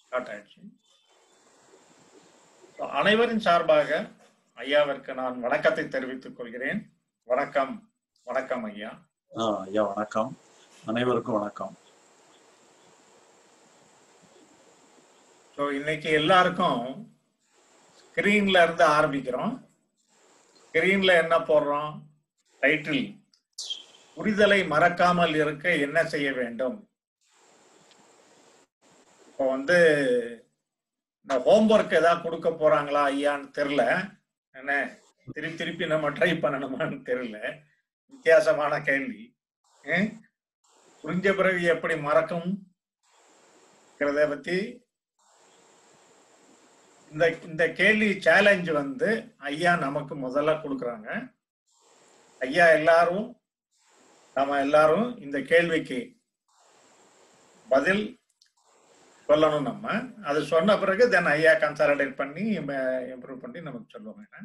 Start ஆயிடுச்சு So, அனைவரின் சார்பாக ஐயாவிற்கு நான் வணக்கத்தை தெரிவித்துக் கொள்கிறேன் வணக்கம் வணக்கம் ஐயா ஆ, ஐயா வணக்கம் அனைவருக்கும் வணக்கம் ஸோ இன்னைக்கு எல்லாருக்கும் ஸ்கிரீன்ல இருந்து ஆரம்பிக்கிறோம் ஸ்கிரீன்ல என்ன போடுறோம் டைட்டில் புரிதலை மறக்காமல் இருக்க என்ன செய்ய வேண்டும் இப்போ வந்து இந்த ஹோம்ஒர்க் ஏதாவது கொடுக்க போறாங்களா ஐயான்னு தெரியல என்ன திருப்பி திருப்பி நம்ம ட்ரை பண்ணணுமான்னு தெரியல வித்தியாசமான கேள்வி ஹம்? புரிஞ்ச பிறகு எப்படி மறக்கும் பத்தி இந்த இந்த கேள்வி சேலஞ்ச் வந்து ஐயா நமக்கு முதல்ல கொடுக்குறாங்க ஐயா எல்லாரும் நாம எல்லாரும் இந்த கேள்விக்கு பதில் சொல்லணும் நம்ம அது சொன்ன பிறகு தென் ஐயா கன்சாலிடேட் பண்ணி இம்ப்ரூவ் பண்ணி நமக்கு சொல்லுவாங்க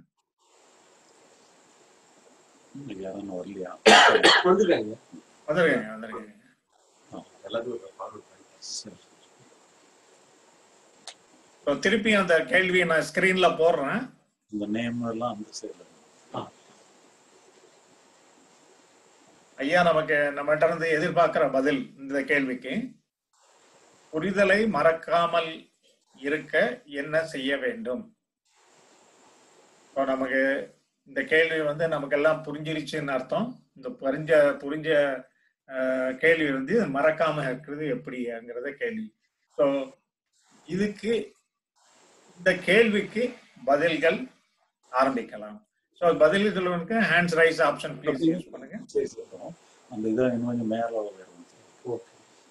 இன்னைக்கு யாரும் வரலையா வந்துருக்காங்க வந்துருக்கீங்க வந்துருக்கீங்க எல்லாத்தையும் ஃபார்வர்ட் பண்ணி சரி இப்போ திருப்பி அந்த கேள்வியை நான் ஸ்கிரீன்ல போடுறேன் இந்த நேம் எல்லாம் அந்த சைடில் ஐயா நமக்கு நம்மகிட்ட இருந்து எதிர்பார்க்கிற பதில் இந்த கேள்விக்கு புரிதலை மறக்காமல் இருக்க என்ன செய்ய வேண்டும் இப்போ நமக்கு இந்த கேள்வி வந்து நமக்கு எல்லாம் புரிஞ்சிருச்சுன்னு அர்த்தம் இந்த புரிஞ்ச புரிஞ்ச அஹ், கேள்வி வந்து மறக்காம இருக்கிறது எப்படிங்கிறத கேள்வி ஸோ இதுக்கு இந்த கேள்விக்கு பதில்கள் ஆரம்பிக்கலாம் ஸோ பதில்களுக்கு hands raise option please use பண்ணுங்க சரி சரி இருக்கோம் அந்த இதை இன்னும் கொஞ்சம் மேலே வரும் ஓகே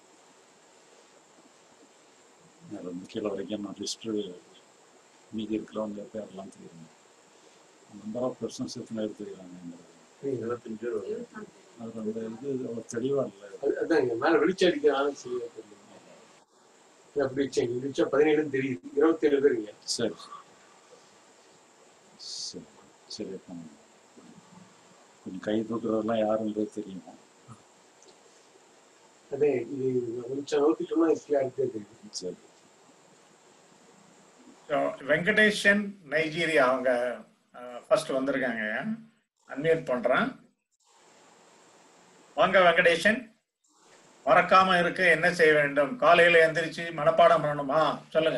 மேலே இருந்து கீழே வரைக்கும் நான் லிஸ்ட்டு மீதி இருக்கிறவங்க பேர்லாம் தெரியும் நம்பர் ஆஃப் பர்சன்ஸ் எத்தனை பேர் தெரியுறாங்க இருபத்தஞ்சு பேர் வருவாங்க. அது அந்த இது அவ்வளோ தெளிவாக இல்லை அது- அதாங்க மேல வெளிச்சம் அடிக்கிறாலும் சரியா தெரியல அப்படி வெளிச்சம் வெளிச்சம் பதினேழுன்னு தெரியுது இருபத்தேழு பேருங்க சரி சரி சரி அப்போ கொஞ்சம் கை தூக்குறதெல்லாம் யாருன்றது தெரியும் அதே இது வெளிச்சம் நோக்கிட்டோம்னா கிளியாரிட்டே தெரியுது சரி So, வெங்கடேஷன் நைஜீரியா அவங்க ஃபர்ஸ்ட் வந்திருக்காங்க அன்மியூட் பண்றேன் வாங்க வெங்கடேஷன் மறக்காம இருக்க என்ன செய்ய வேண்டும் காலையில எந்திரிச்சு மனப்பாடம் பண்ணணுமா சொல்லுங்க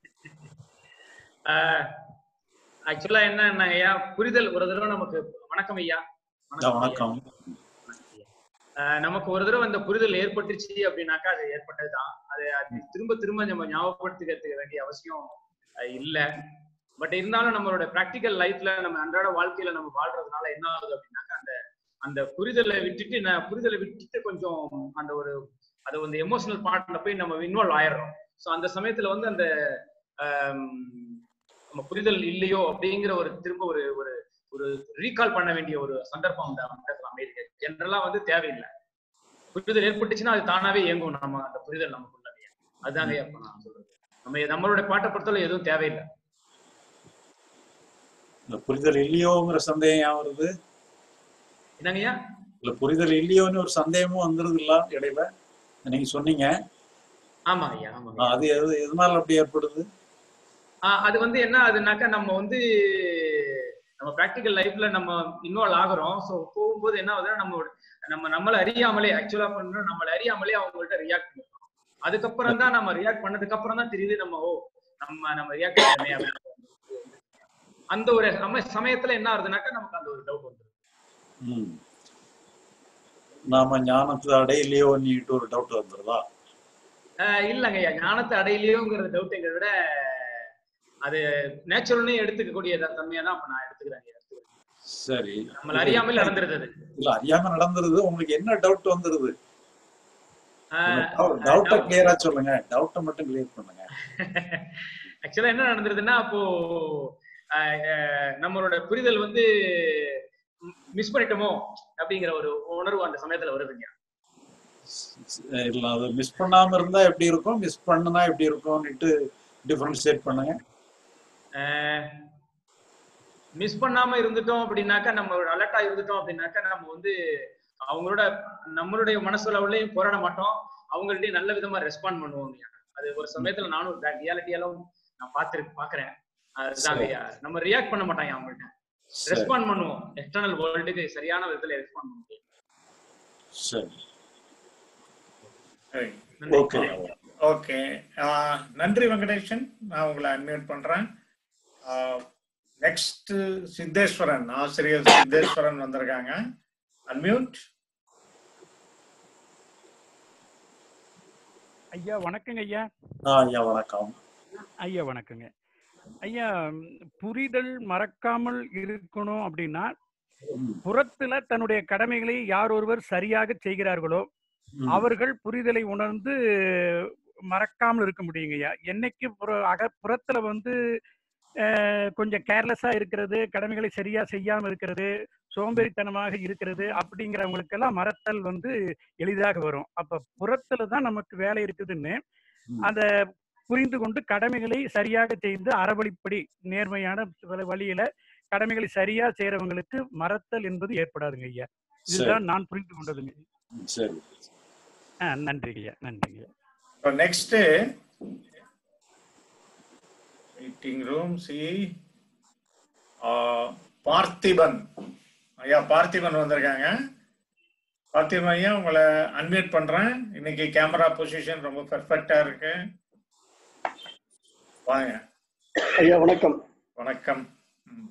ஆக்சுவலா என்ன ஐயா புரிதல் ஒரு தடவை நமக்கு வணக்கம் ஐயா ஆ, வணக்கம் ஆஹ் நமக்கு ஒரு தடவை அந்த புரிதல் ஏற்பட்டுச்சு அப்படின்னாக்கா அது ஏற்பட்டதுதான் அது அது திரும்ப திரும்ப நம்ம ஞாபகப்படுத்திக்கிறதுக்கு வேண்டிய அவசியம் அஹ், இல்ல பட் இருந்தாலும் நம்மளோட ப்ராக்டிக்கல் லைஃப்ல நம்ம அன்றாட வாழ்க்கையில நம்ம வாழ்றதுனால என்ன ஆகுது அப்படின்னாக்கா அந்த அந்த புரிதலை விட்டுட்டு நான் புரிதலை விட்டுட்டு கொஞ்சம் அந்த ஒரு அது வந்து எமோஷனல் பார்ட்ல போய் நம்ம இன்வால்வ் ஆயிடுறோம் ஸோ அந்த சமயத்துல வந்து அந்த ஆம், நம்ம புரிதல் இல்லையோ அப்படிங்கிற ஒரு திரும்ப ஒரு ஒரு ஒரு ரீகால் பண்ண வேண்டிய ஒரு சந்தர்ப்பம் அந்த இடத்துல அமையிருக்கு ஜென்ரலா வந்து தேவையில்லை புரிதல் ஏற்பட்டுச்சுன்னா அது தானாவே இயங்கும் நம்ம அந்த புரிதல் நமக்குள்ளவே அதுதாங்க இப்ப நான் சொல்றது நம்ம நம்மளுடைய பாட்டை பொறுத்தவரை எதுவும் தேவையில்லை இந்த புரிதல் இல்லையோங்கிற சந்தேகம் ஏன் வருது என்னங்கய்யா இல்ல புரிதல் இல்லையோன்னு ஒரு சந்தேகமும் வந்துருது இல்ல இடையில நீங்க சொன்னீங்க ஆமா ஐயா ஆமா ஆ, அது எது எதனால அப்படி ஏற்படுது அது வந்து என்ன ஆகுதுனாக்கா நம்ம வந்து நம்ம ப்ராக்டிக்கல் லைஃப்ல நம்ம இன்வால்வ் ஆகுறோம் ஸோ போகும்போது என்ன ஆகுதுன்னா நம்ம நம்ம நம்மளை அறியாமலே ஆக்சுவலா பண்ணணும் நம்மளை அறியாமலே அவங்கள்ட்ட ரியாக்ட் பண்ணுறோம் அதுக்கப்புறம் தான் நம்ம ரியாக்ட் பண்ணதுக்கு அப்புறம் தான் தெரியுது நம்ம ஓ நம்ம நம்ம ரியாக்ட் பண்ணவே அப்படின்னு. அந்த ஒரு நம்ம சமயத்துல என்ன ஆகுதுனாக்கா நமக்கு அந்த ஒரு டவுட் வந்துடும் ம். நாம ஞானத்தை அடையலையோன்னுட்டு ஒரு டவுட் வந்துருதா ஆஹ் இல்லைங்க ஐயா ஞானத்தை அடையலையோங்கிற டவுட்டுங்க விட அது நேச்சுரல்னே எடுத்துக்கக்கூடிய தன்மையா தான் இப்ப நான் எடுத்துக்கிறேன் ஐயா. சரி நம்மள அறியாமல் நடந்துருது அது இல்ல அறியாம நடந்துருது உங்களுக்கு என்ன டவுட் வந்துருது ஆஹ் டவுட்டை கிளியரா சொல்லுங்க டவுட்டை மட்டும் கிளியர் பண்ணுங்க ஆக்சுவலா என்ன நடந்துருதுன்னா அப்போ ஆஹ் ஆஹ் நம்மளோட புரிதல் வந்து மிஸ் பண்ணிட்டோமோ அப்படிங்கிற ஒரு உணர்வு அந்த சமயத்துல வருதுங்க இல்ல அது மிஸ் பண்ணாம இருந்தா எப்படி இருக்கும் மிஸ் பண்ணுனா எப்படி இருக்கும்னுட்டு டிஃபரன்ஷியேட் பண்ணுங்க மிஸ் பண்ணாம இருந்துட்டோம் அப்படின்னாக்கா நம்ம அலர்ட்டா இருந்துட்டோம் அப்படின்னாக்கா நம்ம வந்து அவங்களோட நம்மளுடைய மனசுல உள்ளேயும் போராட மாட்டோம் அவங்கள்ட்டயும் நல்ல விதமா ரெஸ்பாண்ட் பண்ணுவோம் அது ஒரு சமயத்துல நானும் ரியாலிட்டியாலும் நான் பார்த்து பாக்குறேன் அதுதான் சரி. ஐயா நம்ம ரியாக்ட் பண்ண மாட்டாங்க அவங்கள்ட்ட சரி ரெஸ்பாண்ட் பண்ணுவோம் எக்ஸ்டர்னல் வேர்ல்டுக்கு சரியான விதத்துல ரெஸ்பாண்ட் பண்ண முடியும் சரி சரி. நன்றி. ஓகே ஓகே ஆஹ், நன்றி வெங்கடேஷன் நான் உங்களை அன்மியூட் பண்றேன் நெக்ஸ்ட் சித்தேஸ்வரன் ஆசிரியர் சித்தேஸ்வரன் வந்திருக்காங்க அன்மியூட் ஐயா வணக்கங்க ஐயா ஆ ஐயா வணக்கம் ஐயா வணக்கங்க ஐயா ம், புரிதல் மறக்காமல் இருக்கணும் அப்படின்னா ம், புறத்துல தன்னுடைய கடமைகளை யார் ஒருவர் சரியாக செய்கிறார்களோ ம், அவர்கள் புரிதலை உணர்ந்து மறக்காமல் இருக்க முடியுங்க ஐயா என்னைக்கு புற அக புறத்துல வந்து அஹ், கொஞ்சம் கேர்லெஸ்ஸா இருக்கிறது கடமைகளை சரியா செய்யாம இருக்கிறது சோம்பேறித்தனமாக இருக்கிறது அப்படிங்கிறவங்களுக்கெல்லாம் மறத்தல் வந்து எளிதாக வரும் அப்ப புறத்துல தான் நமக்கு வேலை இருக்குதுன்னு ம். அந்த புரிந்து கொண்டு கடமைகளை சரியாக செய்து அறவழிப்படி நேர்மையான வழி- வழியில கடமைகளை சரியா செய்யறவங்களுக்கு மறத்தல் என்பது ஏற்படாதுங்க ஐயா சரி இதுதான் நான் புரிந்து கொண்டதுங்க ம், சரி ஆ நன்றிங்க ஐயா நன்றிங்க ஐயா next meeting room C Parthiban ஐயா பார்த்திபன் வந்திருக்காங்க பார்த்திபன் ஐயா உங்களை அன்மியூட் பண்றேன் இன்னைக்கு கேமரா பொசிஷன் ரொம்ப பெர்ஃபெக்டா இருக்கு வாங்க ஐயா வணக்கம் வணக்கம் ம்.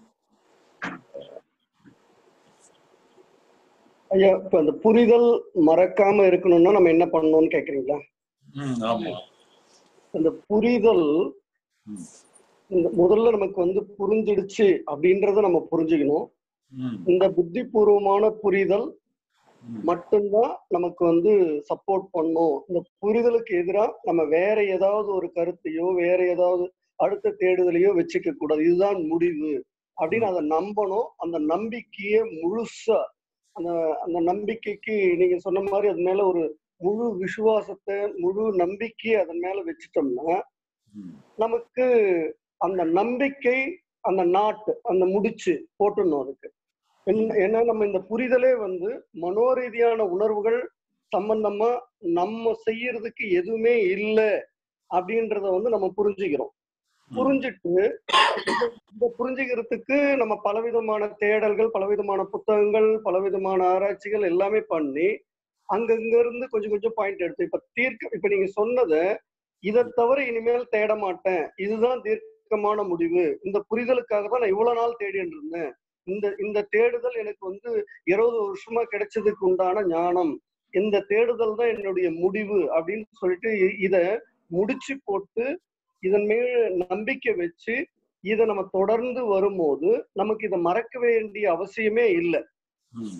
ஐயா இப்ப அந்த புரிதல் மறக்காம இருக்கணும்னா நம்ம என்ன பண்ணணும்னு கேக்குறீங்களா ம் ஆமா அந்த புரிதல் ம், இந்த முதல்ல நமக்கு வந்து புரிஞ்சிடுச்சு அப்படின்றத நம்ம புரிஞ்சுக்கணும் ம், இந்த புத்திபூர்வமான புரிதல் ம், மட்டும்தான் நமக்கு வந்து சப்போர்ட் பண்ணும் இந்த புரிதலுக்கு எதிரா நம்ம வேற ஏதாவது ஒரு கருத்தையோ வேற ஏதாவது அடுத்த தேடுதலையோ வச்சுக்க கூடாது இதுதான் முடிவு அப்படின்னு அதை நம்பணும் அந்த நம்பிக்கையை முழுசா அந்த அந்த நம்பிக்கைக்கு நீங்க சொன்ன மாதிரி அது மேல ஒரு முழு விசுவாசத்தை முழு நம்பிக்கையை அதன் மேல வச்சுட்டோம்னா ம், நமக்கு அந்த நம்பிக்கை அந்த நாட்டு அந்த முடிச்சு போட்டுடணும் அதுக்கு என்ன- ஏன்னா நம்ம இந்த புரிதலே வந்து மனோரீதியான உணர்வுகள் சம்பந்தமா நம்ம செய்யறதுக்கு எதுவுமே இல்லை அப்படின்றத வந்து நம்ம புரிஞ்சுக்கிறோம் ம், புரிஞ்சிட்டு இந்த- இந்த புரிஞ்சுக்கிறதுக்கு நம்ம பலவிதமான தேடல்கள் பலவிதமான புத்தகங்கள் பலவிதமான ஆராய்ச்சிகள் எல்லாமே பண்ணி அங்கங்க இருந்து கொஞ்சம் கொஞ்சம் பாயிண்ட் எடுத்து இப்ப தீர்க்க இப்ப நீங்க சொன்னத இதை தவிர இனிமேல் தேட மாட்டேன் இதுதான் தீர்க்கமான முடிவு இந்த புரிதலுக்காக தான் நான் இவ்வளவு நாள் தேடிட்டு இருந்தேன் இந்த இந்த தேடுதல் எனக்கு வந்து இருபது வருஷமா கிடைச்சதுக்கு உண்டான ஞானம் இந்த தேடுதல் தான் என்னுடைய முடிவு அப்படின்னு சொல்லிட்டு இ- இத முடிச்சு போட்டு இதன் மேல் நம்பிக்கை வச்சு இதை நம்ம தொடர்ந்து வரும்போது நமக்கு இதை மறக்க வேண்டிய அவசியமே இல்லை ம்.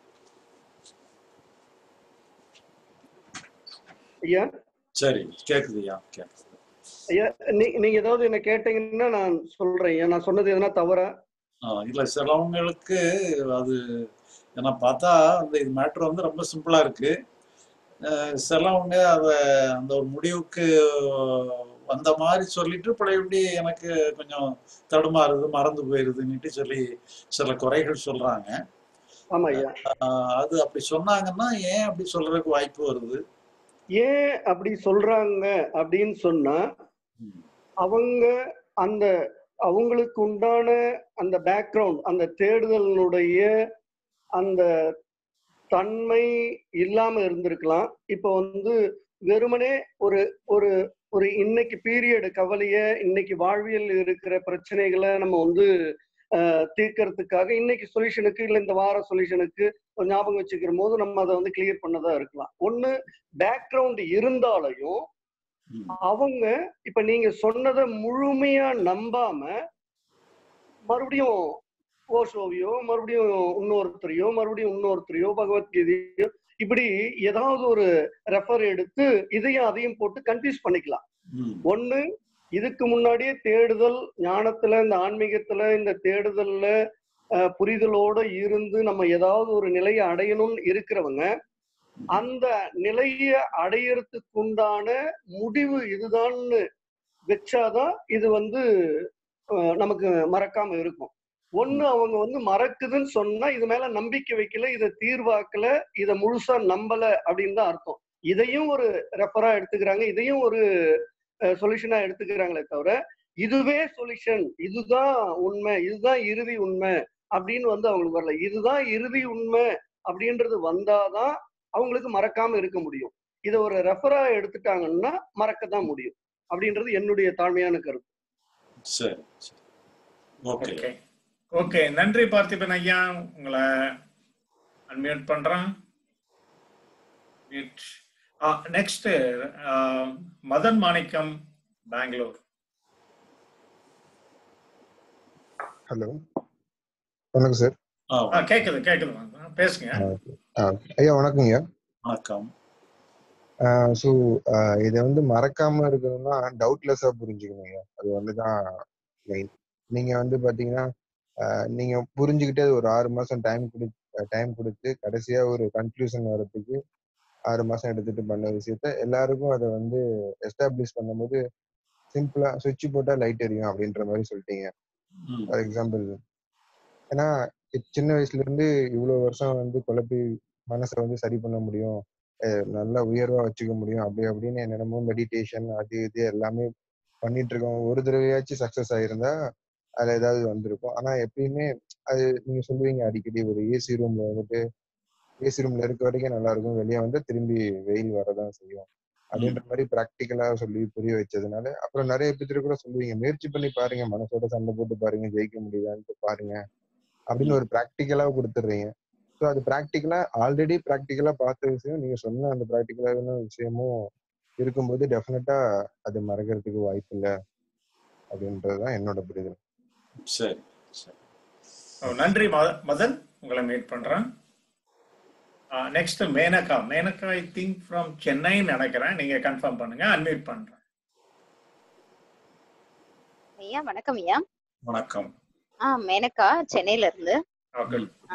ஐயா சரி கேக்குதுயா கேக்குது ஐயா நீ- நீங்க ஏதாவது என்ன கேட்டீங்கன்னா நான் சொல்றேன் ஐயா நான் சொன்னது எதனா தவறா ஆ, இல்ல சிலவங்களுக்கு அது ஏன்னா பார்த்தா அந்த இது மேட்ரு வந்து ரொம்ப சிம்பிளா இருக்கு அஹ் சிலவங்க அத அந்த ஒரு முடிவுக்கு வந்த மாதிரி சொல்லிட்டு பழையபடி எனக்கு கொஞ்சம் தடுமாறுது மறந்து போயிருதுன்னுட்டு சொல்லி சில குறைகள் சொல்றாங்க ஆமா ஐயா ஆஹ் அது அப்படி சொன்னாங்கன்னா ஏன் அப்படி சொல்றதுக்கு வாய்ப்பு வருது ஏன் அப்படி சொல்றாங்க அப்படின்னு சொன்னா ம், அவங்க அந்த அவங்களுக்கு உண்டான அந்த பேக்ரவுண்ட் அந்த தேடுதலினுடைய அந்த தன்மை இல்லாம இருந்திருக்கலாம் இப்போ வந்து வெறுமனே ஒரு ஒரு ஒரு இன்னைக்கு பீரியட் கவலைய இன்னைக்கு வாழ்வியல் இருக்கிற பிரச்சனைகளை நம்ம வந்து அஹ், தீர்க்கறதுக்காக இன்னைக்கு சொல்யூஷனுக்கு இல்ல இந்த வார சொல்யூஷனுக்கு ஞாபகம் வச்சுக்கிற போது நம்ம அதை வந்து கிளியர் பண்ணதா இருக்கலாம் ஒண்ணு பேக்ரவுண்ட் இருந்தாலையும் ம், அவங்க இப்ப நீங்க சொன்னதை முழுமையா நம்பாம மறுபடியும் ஓஷோவையோ மறுபடியும் இன்னொருத்தரையோ மறுபடியும் இன்னொருத்தரையோ பகவத்கீதையோ இப்படி ஏதாவது ஒரு ரெஃபர் எடுத்து இதையும் அதையும் போட்டு கன்ஃபியூஸ் பண்ணிக்கலாம் ம், ஒண்ணு இதுக்கு முன்னாடியே தேடுதல் ஞானத்துல இந்த ஆன்மீகத்துல இந்த தேடுதல்ல அஹ், புரிதலோட இருந்து நம்ம ஏதாவது ஒரு நிலையை அடையணும்னு இருக்கிறவங்க அந்த நிலைய அடையறதுக்கு உண்டான முடிவு இதுதான்னு வச்சாதான் இது வந்து அஹ், நமக்கு மறக்காம இருக்கும் ஒண்ணு அவங்க வந்து மறக்குதுன்னு சொன்னா இது மேல நம்பிக்கை வைக்கல இதை தீர்வாக்கல இதை முழுசா நம்பல அப்படின்னு தான் அர்த்தம் இதையும் ஒரு ரெஃபரா எடுத்துக்கிறாங்க இதையும் ஒரு சொல்யூஷனா எடுத்துக்கிறாங்களே தவிர இதுவே சொல்யூஷன் இதுதான் உண்மை இதுதான் இறுதி உண்மை அப்படின்னு வந்து அவங்களுக்கு வரல இதுதான் இறுதி உண்மை அப்படின்றது வந்தாதான் அவங்களுக்கு மறக்காம இருக்க முடியும் இதை ஒரு ரெஃபரா எடுத்துட்டாங்கன்னா மறக்க தான் முடியும் அப்படின்றது என்னுடைய தாழ்மையான கருத்து சரி சரி ஓகே ஓகே ஓகே நன்றி பார்த்திபன் ஐயா உங்களை அன்மியூட் பண்றேன் நெக்ஸ்ட் மதன் மாணிக்கம் பெங்களூர் ஹலோ வணக்கம் சார் ஆ ஆ கேக்குது கேக்குது வாங்க. பேசுங்க ஐயா வணக்கங்க வணக்கம் ஸோ இதை வந்து மறக்காம இருக்கணும்னா டவுட்லெஸ்ஸா புரிஞ்சுக்கணும் ஐயா அது வந்து தான் மெயின் நீங்க வந்து பாத்தீங்கன்னா ஆஹ் நீங்க புரிஞ்சுக்கிட்டே அது ஒரு ஆறு மாசம் டைம் கொடு டைம் கொடுத்து கடைசியா ஒரு கன்க்ளூஷன் வரதுக்கு ஆறு மாசம் எடுத்துட்டு பண்ண விஷயத்த எல்லாருக்கும் அதை வந்து எஸ்டாப்ளிஷ் பண்ணும்போது சிம்பிளா சுவிட்ச் போட்டா லைட் எரியும் அப்படின்ற மாதிரி சொல்லிட்டீங்க ம் ஃபார் எக்ஸாம்பிள் ஏன்னா இ- சின்ன வயசுல இருந்து இவ்வளவு வருஷம் வந்து குழப்பி மனசை வந்து சரி பண்ண முடியும் அஹ் நல்லா உயர்வா வச்சுக்க முடியும் அப்படி அப்படின்னு என்னென்னமோ மெடிடேஷன் அது இது எல்லாமே பண்ணிட்டு இருக்கோம் ஒரு தடவையாச்சும் சக்சஸ் ஆயிருந்தா அதுல ஏதாவது வந்திருக்கும் ஆனா எப்பயுமே அது நீங்க சொல்லுவீங்க அடிக்கடி ஒரு ஏசி ரூம்ல வந்துட்டு ஏசி ரூம்ல இருக்க வரைக்கும் நல்லா இருக்கும் வெளியே வந்து திரும்பி வெயில் வரதான் செய்யும் அப்படின்ற மாதிரி ப்ராக்டிக்கலா சொல்லி புரிய வச்சதுனால அப்புறம் நிறைய பேர் கூட சொல்லுவீங்க முயற்சி பண்ணி பாருங்க மனசோட சண்டை போட்டு பாருங்க ஜெயிக்க முடியுதான்ட்டு பாருங்க அப்படின்னு ஒரு ப்ராக்டிக்கலா கொடுத்துடுறீங்க ஸோ அது ப்ராக்டிக்கலா ஆல்ரெடி ப்ராக்டிக்கலா பார்த்த விஷயம் நீங்க சொன்ன அந்த ப்ராக்டிக்கலான விஷயமும் இருக்கும்போது டெஃபினட்டா அது மறக்கிறதுக்கு வாய்ப்பு இல்லை அப்படின்றதுதான் என்னோட புரிதல் சரி சரி ஓ, நன்றி மத- மதன் உங்களை மீட் பண்றேன் next Menaka Menaka I think from Chennai நினைக்கிறேன் நீங்க கன்ஃபார்ம் பண்ணுங்க அன்மியூட் பண்றேன் ஐயா வணக்கம் ஐயா வணக்கம் ஆ மேனகா சென்னையில இருந்து ஓகே ஆ,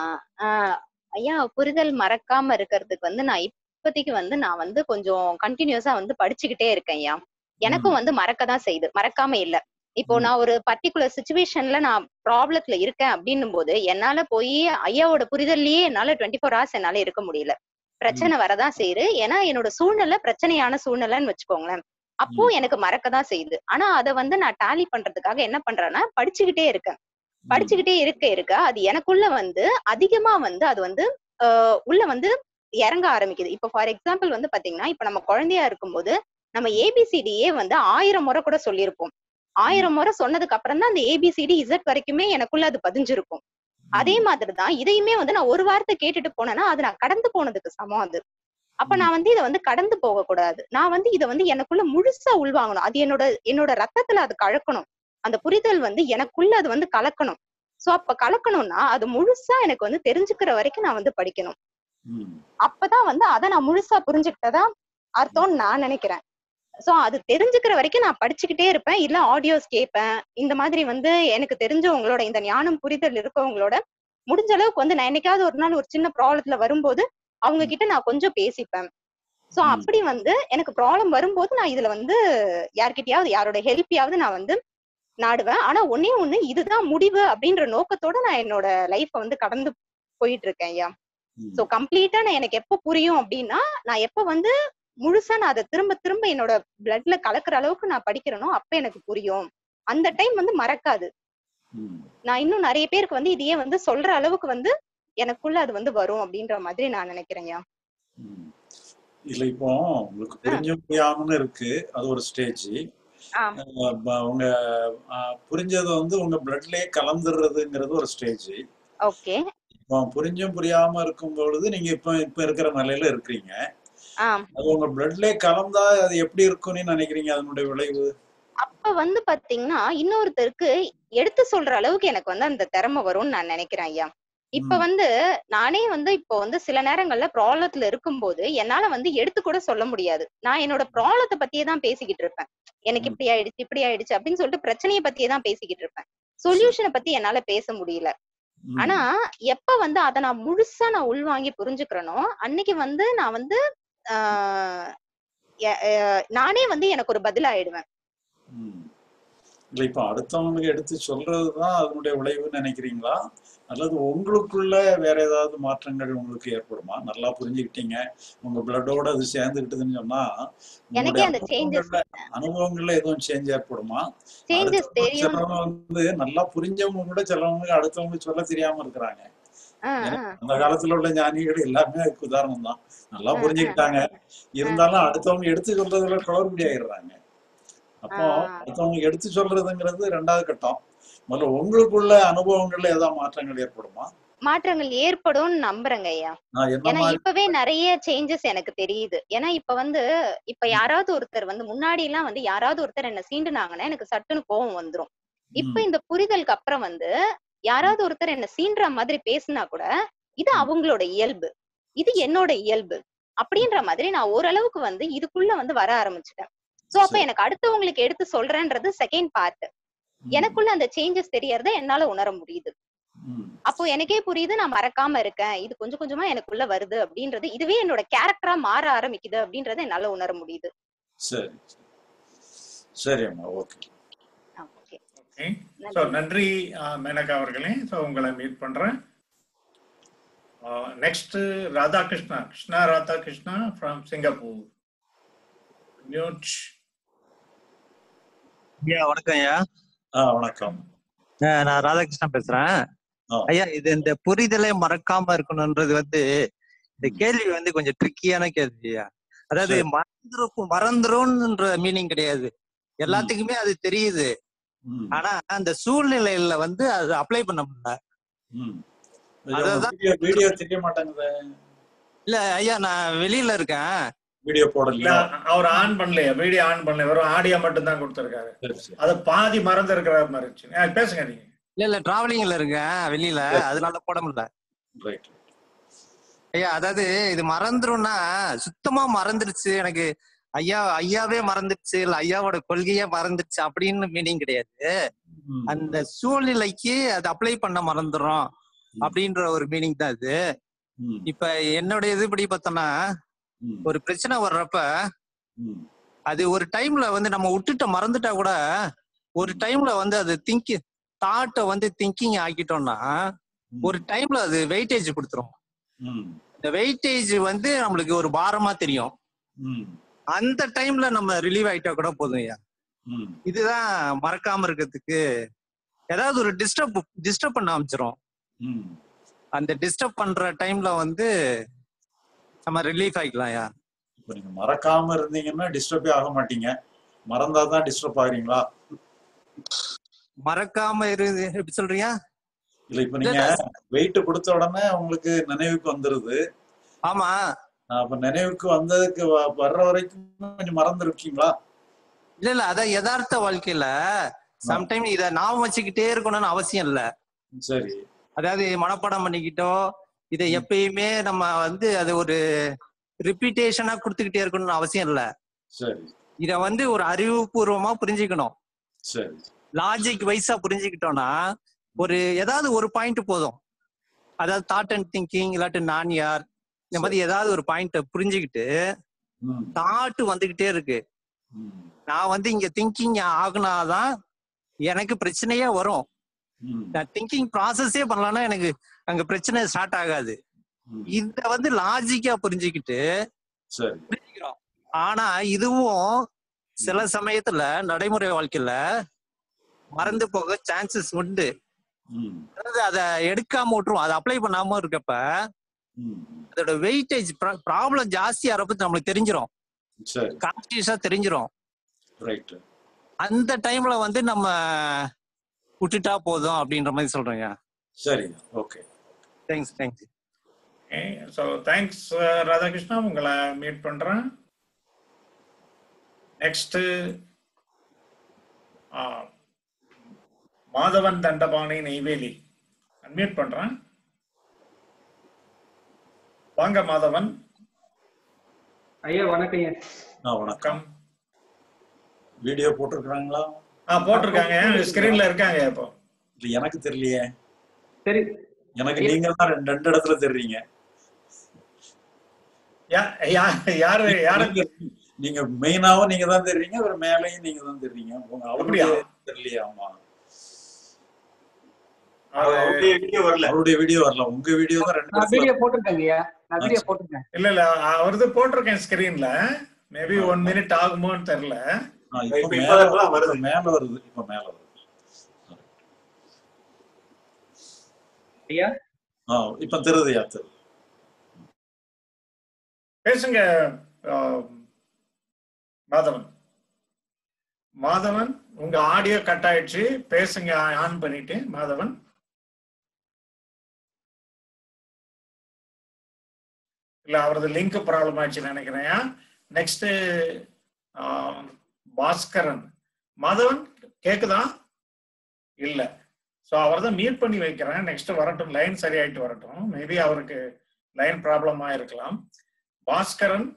ஆ, ஐயா புரிதல் மறக்காம இருக்கிறதுக்கு வந்து நான் இப்போதைக்கு வந்து நான் வந்து கொஞ்சம் கண்டினியூஸா வந்து படிச்சுக்கிட்டே இருக்கேன் ஐயா எனக்கும் வந்து மறக்க தான் செய்யுது மறக்காம இல்ல இப்போ ம். நான் ஒரு பர்டிகுலர் சுச்சுவேஷன்ல நான் ப்ராப்ளத்துல இருக்கேன் அப்படின்னும் போது என்னால போய் ஐயாவோட புரிதல்லயே என்னால டுவெண்ட்டி ஃபோர் ஹவர்ஸ் என்னால இருக்க முடியல பிரச்சனை வரதான் செய்யுது ஏன்னா என்னோட சூழ்நிலை பிரச்சனையான சூழ்நிலைன்னு வச்சுக்கோங்களேன் அப்போ எனக்கு மறக்க தான் செய்யுது ஆனா அதை வந்து நான் டாலி பண்றதுக்காக என்ன பண்றேன்னா படிச்சுக்கிட்டே இருக்கேன் படிச்சுக்கிட்டே இருக்க இருக்க அது எனக்குள்ள வந்து அதிகமா வந்து அது வந்து ஆஹ் உள்ள வந்து இறங்க ஆரம்பிக்குது இப்போ ஃபார் எக்ஸாம்பிள் வந்து பாத்தீங்கன்னா இப்ப நம்ம குழந்தையா இருக்கும்போது நம்ம ஏபிசிடியே வந்து ஆயிரம் முறை கூட சொல்லியிருப்போம் ஆயிரம் முறை சொன்னதுக்கு அப்புறம் தான் அந்த ஏபிசிடி இசட் வரைக்குமே எனக்குள்ள அது பதிஞ்சிருக்கும் அதே மாதிரிதான் இதையுமே வந்து நான் ஒரு வார்த்தை கேட்டுட்டு போனேன்னா அது நான் கடந்து போனதுக்கு சமம் அது அப்ப நான் வந்து இதை வந்து கடந்து போக கூடாது நான் வந்து இதை வந்து எனக்குள்ள முழுசா உள்வாங்கணும் அது என்னோட என்னோட ரத்தத்துல அது கலக்கணும் அந்த புரிதல் வந்து எனக்குள்ள அது வந்து கலக்கணும் சோ அப்ப கலக்கணும்னா அது முழுசா எனக்கு வந்து தெரிஞ்சுக்கிற வரைக்கும் நான் வந்து படிக்கணும் ம் அப்பதான் வந்து அதை நான் முழுசா புரிஞ்சுக்கிட்டதா அர்த்தம்னு நான் நினைக்கிறேன் சோ அது தெரிஞ்சுக்கிற வரைக்கும் நான் படிச்சுக்கிட்டே இருப்பேன் இல்ல ஆடியோஸ் கேட்பேன் இந்த மாதிரி வந்து எனக்கு தெரிஞ்சவங்களோட இந்த ஞானம் புரிதல் இருக்கவங்களோட முடிஞ்ச அளவுக்கு வந்து நான் என்னைக்காவது ஒரு நாள் ஒரு சின்ன ப்ராப்ளத்துல வரும்போது அவங்க கிட்ட நான் கொஞ்சம் பேசிப்பேன் சோ ம். அப்படி வந்து எனக்கு ப்ராப்ளம் வரும்போது நான் இதுல வந்து யார்கிட்டயாவது யாரோட ஹெல்ப்பையாவது நான் வந்து நாடுவேன் ஆனா ஒன்னே ஒண்ணு இதுதான் முடிவு அப்படின்ற நோக்கத்தோட நான் என்னோட லைஃப வந்து கடந்து போயிட்டு இருக்கேன் ஐயா ம். சோ கம்ப்ளீட்டா நான் எனக்கு எப்ப புரியும் அப்படின்னா நான் எப்ப வந்து முழுசா நான் அதை திரும்ப திரும்ப என்னோட பிளட்ல கலக்குற அளவுக்கு நான் படிக்கிறேனோ அப்ப எனக்கு புரியும் அந்த டைம் வந்து மறக்காது ம். நான் இன்னும் நிறைய பேருக்கு வந்து இதையே வந்து சொல்ற அளவுக்கு வந்து எனக்குள்ள அது வந்து வரும் அப்படின்ற மாதிரி நான் நினைக்கிறேன் ஐயா ம். இல்ல இப்போ உங்களுக்கு புரிஞ்ச முடியாமன்னு இருக்கு அது ஒரு ஸ்டேஜ் ஆ. உங்க அஹ், புரிஞ்சதை வந்து உங்க பிளட்லயே கலந்துடுறதுங்கிறது ஒரு ஸ்டேஜ் ஓகே இப்போ புரிஞ்சும் புரியாம இருக்கும் பொழுது நீங்க இப்ப இப்ப இருக்கிற நிலையில இருக்கிறீங்க ஆ அது உங்க பிளட்லயே கலந்தா அது எப்படி இருக்கும்னு நினைக்கிறீங்க அதனுடைய விளைவு அப்ப வந்து பாத்தீங்கன்னா இன்னொருத்தருக்கு எடுத்து சொல்ற அளவுக்கு எனக்கு வந்து அந்த திறமை வரும்னு நான் நினைக்கிறேன் ஐயா இப்ப ம். வந்து நானே வந்து இப்போ வந்து சில நேரங்கள்ல ப்ராப்ளத்துல இருக்கும்போது என்னால வந்து எடுத்து கூட சொல்ல முடியாது நான் என்னோட ப்ராப்ளத்தை பத்தியே தான் பேசிக்கிட்டு இருப்பேன் எனக்கு ம். இப்படி ஆயிடுச்சு இப்படி ஆயிடுச்சு அப்படின்னு சொல்லிட்டு பிரச்சனையை பத்தியே தான் பேசிக்கிட்டு இருப்பேன் சொல்யூஷனை பத்தி என்னால பேச முடியல ம். ஆனா எப்ப வந்து அதை நான் முழுசா நான் உள்வாங்கி புரிஞ்சுக்கிறேனோ அன்னைக்கு வந்து நான் வந்து ஆஹ் எ- எ- நானே வந்து எனக்கு ஒரு பதில் ஆயிடுவேன் ம். இல்லை இப்போ அடுத்தவங்களுக்கு எடுத்து சொல்றது தான் அதனுடைய விளைவுன்னு நினைக்கிறீங்களா அல்லது உங்களுக்குள்ள வேற ஏதாவது மாற்றங்கள் உங்களுக்கு ஏற்படுமா நல்லா புரிஞ்சுக்கிட்டீங்க உங்க பிளட்டோட அது சேர்ந்துக்கிட்டதுன்னு சொன்னா எனக்கே உங்களுடைய அந்த சேஞ்சஸ் அனுபவங்கள்ல அனுபவங்கள்ல எதுவும் சேஞ்ச் ஏற்படுமா சேஞ்சஸ் அடுத்தவங்க தெரியும் சிலவங்க வந்து நல்லா புரிஞ்சவங்க கூட சிலவங்க அடுத்தவங்க சொல்ல தெரியாம இருக்கிறாங்க ஆ, ஏன்னா ஆ. அந்த காலத்துல உள்ள ஞானிகள் எல்லாமே அதுக்கு உதாரணம் தான் நல்லா ஆ, புரிஞ்சுக்கிட்டாங்க இருந்தாலும் அடுத்தவங்க எடுத்து சொல்றதுல குளறுபடி ஆயிடுறாங்க அப்போ ஆ. அடுத்தவங்க எடுத்து சொல்றதுங்கிறது ரெண்டாவது கட்டம் முதல்ல உங்களுக்குள்ள அனுபவங்கள்ல ஏதாவது மாற்றங்கள் ஏற்படுமா மாற்றங்கள் ஏற்படும் நம்புறேங்க ஐயா நான் என்ன ஏன்னா மாதிரி இப்பவே நிறைய சேஞ்சஸ் எனக்கு தெரியுது ஏன்னா இப்ப வந்து இப்ப யாராவது ஒருத்தர் வந்து முன்னாடி எல்லாம் வந்து யாராவது ஒருத்தர் என்ன சீண்டுனாங்கன்னா எனக்கு சட்டுன்னு கோவம் வந்துரும் இப்ப ம், இந்த புரிதலுக்கு அப்புறம் வந்து யாராவது ஒருத்தர் என்ன சீண்டுற மாதிரி பேசினா கூட இது ம், அவங்களோட இயல்பு இது என்னோட இயல்பு அப்படின்ற மாதிரி நான் ஓரளவுக்கு வந்து இதுக்குள்ள வந்து வர ஆரம்பிச்சிட்டேன் சோ அப்ப சரி எனக்கு அடுத்தவங்களுக்கு எடுத்து சொல்றேன்றது செகண்ட் பார்ட் ம், எனக்குள்ள அந்த சேஞ்சஸ் தெரியறத என்னால உணர முடியுது ம், அப்போ எனக்கே புரியுது நான் மறக்காம இருக்கேன் இது கொஞ்சம் கொஞ்சமா எனக்குள்ள வருது அப்படின்றது இதுவே என்னோட கேரக்டரா மாற ஆரம்பிக்குது அப்படின்றத என்னால உணர முடியுது சரி சரி அம்மா ஓகே ஓகே ஓகே ஸோ நன்றி நன்றி ஆஹ், மேனகா அவர்களே ஸோ உங்களை மீட் பண்றேன் next Radhakrishna Krishna Radhakrishna from Singapore mute ஐயா வணக்கம் ஐயா ஆ வணக்கம் அஹ் நான் ராதாகிருஷ்ணன் பேசுறேன் ஆ ஐயா இது இந்த புரிதலை மறக்காம இருக்கணும்ன்றது வந்து இந்த ம், கேள்வி வந்து கொஞ்சம் ட்ரிக்கியான கேள்வி ஐயா அதாவது சரி மறந்துரும் மறந்துரும்ன்ற மீனிங் கிடையாது ம், எல்லாத்துக்குமே அது தெரியுது ம், ஆனா அந்த சூழ்நிலையில வந்து அது அப்ளை பண்ண முடியல ம். ஐயா, உங்க அததான் வீடியோ வீடியோ தெரிய மாட்டேங்குது இல்ல ஐயா நான் வெளியில இருக்கேன் வீடியோ இல்ல போடலையோ அவர் ஆன் பண்ணலையா வீடியோ ஆன் பண்ணல வெறும் ஆடியோ மட்டும் தான் கொடுத்துருக்காரு சரி சரி அது பாதி மறந்து இருக்கிற மாதிரி இருந்துச்சு ஆ, பேசுங்க நீங்க இல்ல இல்ல டிராவலிங்ல இருக்கேன் வெளியில சரி அதனால போட முடியல ரைட் ஐயா அதாவது இது மறந்துரும்னா சுத்தமா மறந்துருச்சு எனக்கு ஐயா ஐயாவே மறந்துருச்சு இல்ல ஐயாவோட கொள்கையே மறந்துருச்சு அப்படின்னு மீனிங் கிடையாது ம், அந்த சூழ்நிலைக்கு அது அப்ளை பண்ண மறந்துடும் ம், அப்படின்ற ஒரு மீனிங் தான் இது ம், இப்ப என்னோட இதுபடி பார்த்தோம்னா ம், ஒரு பிரச்சனை வர்றப்ப ம், அது ஒரு டைம்ல வந்து நம்ம விட்டுட்ட மறந்துட்டா கூட ஒரு டைம்ல வந்து அது திங்க் தாட்டை வந்து திங்கிங் ஆக்கிட்டோம்னா ம், ஒரு டைம்ல அது வெயிட்டேஜ் கொடுத்துரும் ம், இந்த வெயிட்டேஜ் வந்து நம்மளுக்கு ஒரு பாரமா தெரியும் ம், அந்த டைம்ல நம்ம ரிலீவ் ஆயிட்டா கூட போதும் ஐயா ம், இதுதான் மறக்காம இருக்கிறதுக்கு ஏதாவது ஒரு டிஸ்டர்ப் டிஸ்டர்ப் பண்ண ஆரம்பிச்சிரும் ம். அந்த டிஸ்டர்ப் பண்ற டைம்ல வந்து நம்ம ரிலீஃப் ஆயிக்கலாம் ஐயா இப்ப நீங்க மறக்காம இருந்தீங்கன்னா டிஸ்டர்பே ஆக மாட்டீங்க மறந்தாதான் டிஸ்டர்ப் ஆகுறீங்களா மறக்காம இரு எப்படி சொல்றீங்க இல்ல இப்ப இல்ல நீங்க இல்ல வெயிட் கொடுத்த உடனே உங்களுக்கு நினைவுக்கு வந்துருது ஆமா அப்ப நினைவுக்கு வந்ததுக்கு வ- வர்ற வரைக்கும் கொஞ்சம் மறந்து இருக்கீங்களா இல்ல இல்ல அதான் யதார்த்த வாழ்க்கையில சம்டைம் இத ஞாபகம் வச்சுக்கிட்டே இருக்கணும்னு அவசியம் இல்ல சரி அதாவது மனப்பாடம் பண்ணிக்கிட்டோ இதை எப்பயுமே நம்ம வந்து அது ஒரு ரிப்பீட்டேஷனா கொடுத்துக்கிட்டே இருக்கணும்னு அவசியம் இல்ல சரி இத வந்து ஒரு அறிவுபூர்வமா புரிஞ்சுக்கணும் சரி லாஜிக் வைஸா புரிஞ்சுக்கிட்டோம்னா ஒரு ஏதாவது ஒரு பாயிண்ட் போதும் அதாவது தாட் அண்ட் திங்கிங் இல்லாட்டி நான் யார் இந்த மாதிரி ஏதாவது ஒரு பாயிண்ட புரிஞ்சுக்கிட்டு ம், தாட் வந்துகிட்டே இருக்கு ம், நான் வந்து இங்க திங்கிங் ஆகுனாதான் எனக்கு பிரச்சனையே வரும் ம், நான் திங்கிங் ப்ராசஸே பண்ணலன்னா எனக்கு அங்க பிரச்சனை ஸ்டார்ட் ஆகாது ம். இத வந்து லாஜிக்கா புரிஞ்சுக்கிட்டு சரி புரிஞ்சுக்கிறோம் ஆனா இதுவும் சில சமயத்துல நடைமுறை வாழ்க்கையில மறந்து போக சான்சஸ் உண்டு ம், அதாவது அதை எடுக்காம விட்டுரும் அதை அப்ளை பண்ணாம இருக்கப்ப ம், அதோட வெயிட்டேஜ் ப்ராப்ளம் ஜாஸ்தியா இருப்பது நம்மளுக்கு தெரிஞ்சிரும் சரி கான்சியஸா தெரிஞ்சிரும் ரைட் அந்த டைம்ல வந்து நம்ம விட்டுட்டா போதும் அப்படின்ற மாதிரி சொல்றேங்க சரி okay thanks thanks so thanks Radhakrishna உங்களை மீட் பண்றேன் நெக்ஸ்ட் மாதவன் தண்டபாணி நெய்வேலி அன்மியூட் பண்றேன் வாங்க மாதவன் ஐயா வணக்கம் ஐயா ஆ வணக்கம் வீடியோ போட்டிருக்கிறாங்களா ஆ போட்டிருக்காங்க ஸ்கிரீன்ல இருக்காங்க இப்போ இல்ல எனக்கு தெரியலையே சரி எனக்கு நீங்க தான் ரெண்டு ரெண்டு இடத்துல தெரிறீங்க யா- யா- யாரு யாரு நீங்க- நீங்க மெயினாவும் நீங்க தான் தெரிறீங்க அவர் மேலையும் நீங்க தான் தெரிறீங்க உங்க அவருடைய அப்படியா? தெரியலையா ஆமா அது அவருடைய வீடியோ வரல அவருடைய வீடியோ வரல உங்க வீடியோ தான் ரெண்டு நான் இடத்துல வீடியோ போட்டிருக்கேங்க ஐயா நான் ஆ, வீடியோ சரி. போட்டிருக்கேன் இல்ல இல்ல அவரது போட்டிருக்கேன் ஸ்கிரீன்ல மேபி ஒன் மினிட் ஆகுமோன்னு தெரியல ஆ, இப்ப இப்ப மேல இப்பதான் வருது இப்ப மேல வருது இப்ப மேல வருது ஐயா ஆ இப்ப தெரியுதுயா தெரியுது பேசுங்க ஆஹ், மாதவன் மாதவன் உங்க ஆடியோ கட் ஆயிடுச்சு பேசுங்க ஆன் பண்ணிட்டு மாதவன் இல்ல அவரது லிங்க் ப்ராப்ளம் ஆயிடுச்சுன்னு நினைக்கிறேன் நெக்ஸ்ட் பாஸ்கரன் மாதவன் கேக்குதா இல்ல சோ அவர் தான் மியூட் பண்ணி வைக்கிறேன் நெக்ஸ்ட் வரட்டும் லைன் சரியாயிட்டு வரட்டும் மேபி அவருக்கு லைன் ப்ராப்ளமா இருக்கலாம் பாஸ்கரன்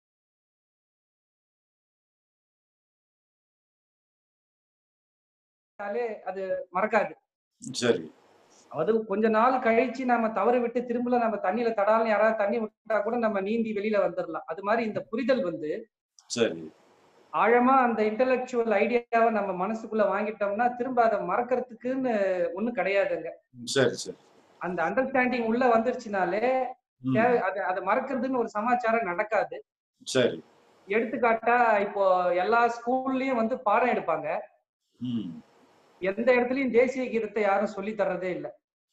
ாலே அது மறக்காது சரி அது கொஞ்ச நாள் கழிச்சு நம்ம தவறு விட்டு திரும்பல நம்ம தண்ணியில தடால்னு யாராவது தண்ணி விட்டா கூட நம்ம நீந்தி வெளியில வந்துடலாம் அது மாதிரி இந்த புரிதல் வந்து சரி ஆழமா அந்த இன்டலெக்சுவல் ஐடியாவை நம்ம மனசுக்குள்ள வாங்கிட்டோம்னா திரும்ப அதை மறக்கறதுக்குன்னு ஒண்ணும் கிடையாதுங்க சரி சரி அந்த அண்டர்ஸ்டாண்டிங் உள்ள வந்துருச்சுனாலே ம், தேவை அது அதை மறக்கிறதுன்னு ஒரு சமாச்சாரம் நடக்காது சரி எடுத்துக்காட்டா இப்போ எல்லா ஸ்கூல்லயும் வந்து பாடம் எடுப்பாங்க ம் எந்த இடத்துலயும் தேசிய கீதத்தை யாரும் சொல்லி தர்றதே இல்ல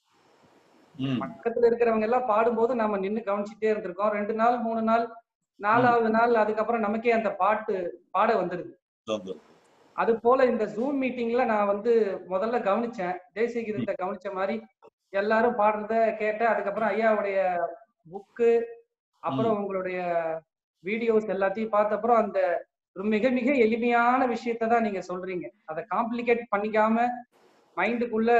ம் பக்கத்துல இருக்கிறவங்க எல்லாம் பாடும்போது நம்ம நின்னு கவனிச்சுட்டே இருந்திருக்கோம் ரெண்டு நாள் மூணு நாள் நாலாவது நாள் அதுக்கப்புறம் நமக்கே அந்த பாட்டு பாட வந்துருது தந்தது அது போல இந்த ஜூம் மீட்டிங்ல நான் வந்து முதல்ல கவனிச்சேன் தேசிய கீதத்தை கவனிச்ச மாதிரி எல்லாரும் பாடுறத கேட்டேன் அதுக்கப்புறம் ஐயாவுடைய புக்கு அப்புறம் உங்களுடைய வீடியோஸ் எல்லாத்தையும் பார்த்த அப்புறம் அந்த ஒரு மிக மிக எளிமையான விஷயத்தை தான் நீங்க சொல்றீங்க அதை காம்ப்ளிகேட் பண்ணிக்காம மைண்டுக்குள்ள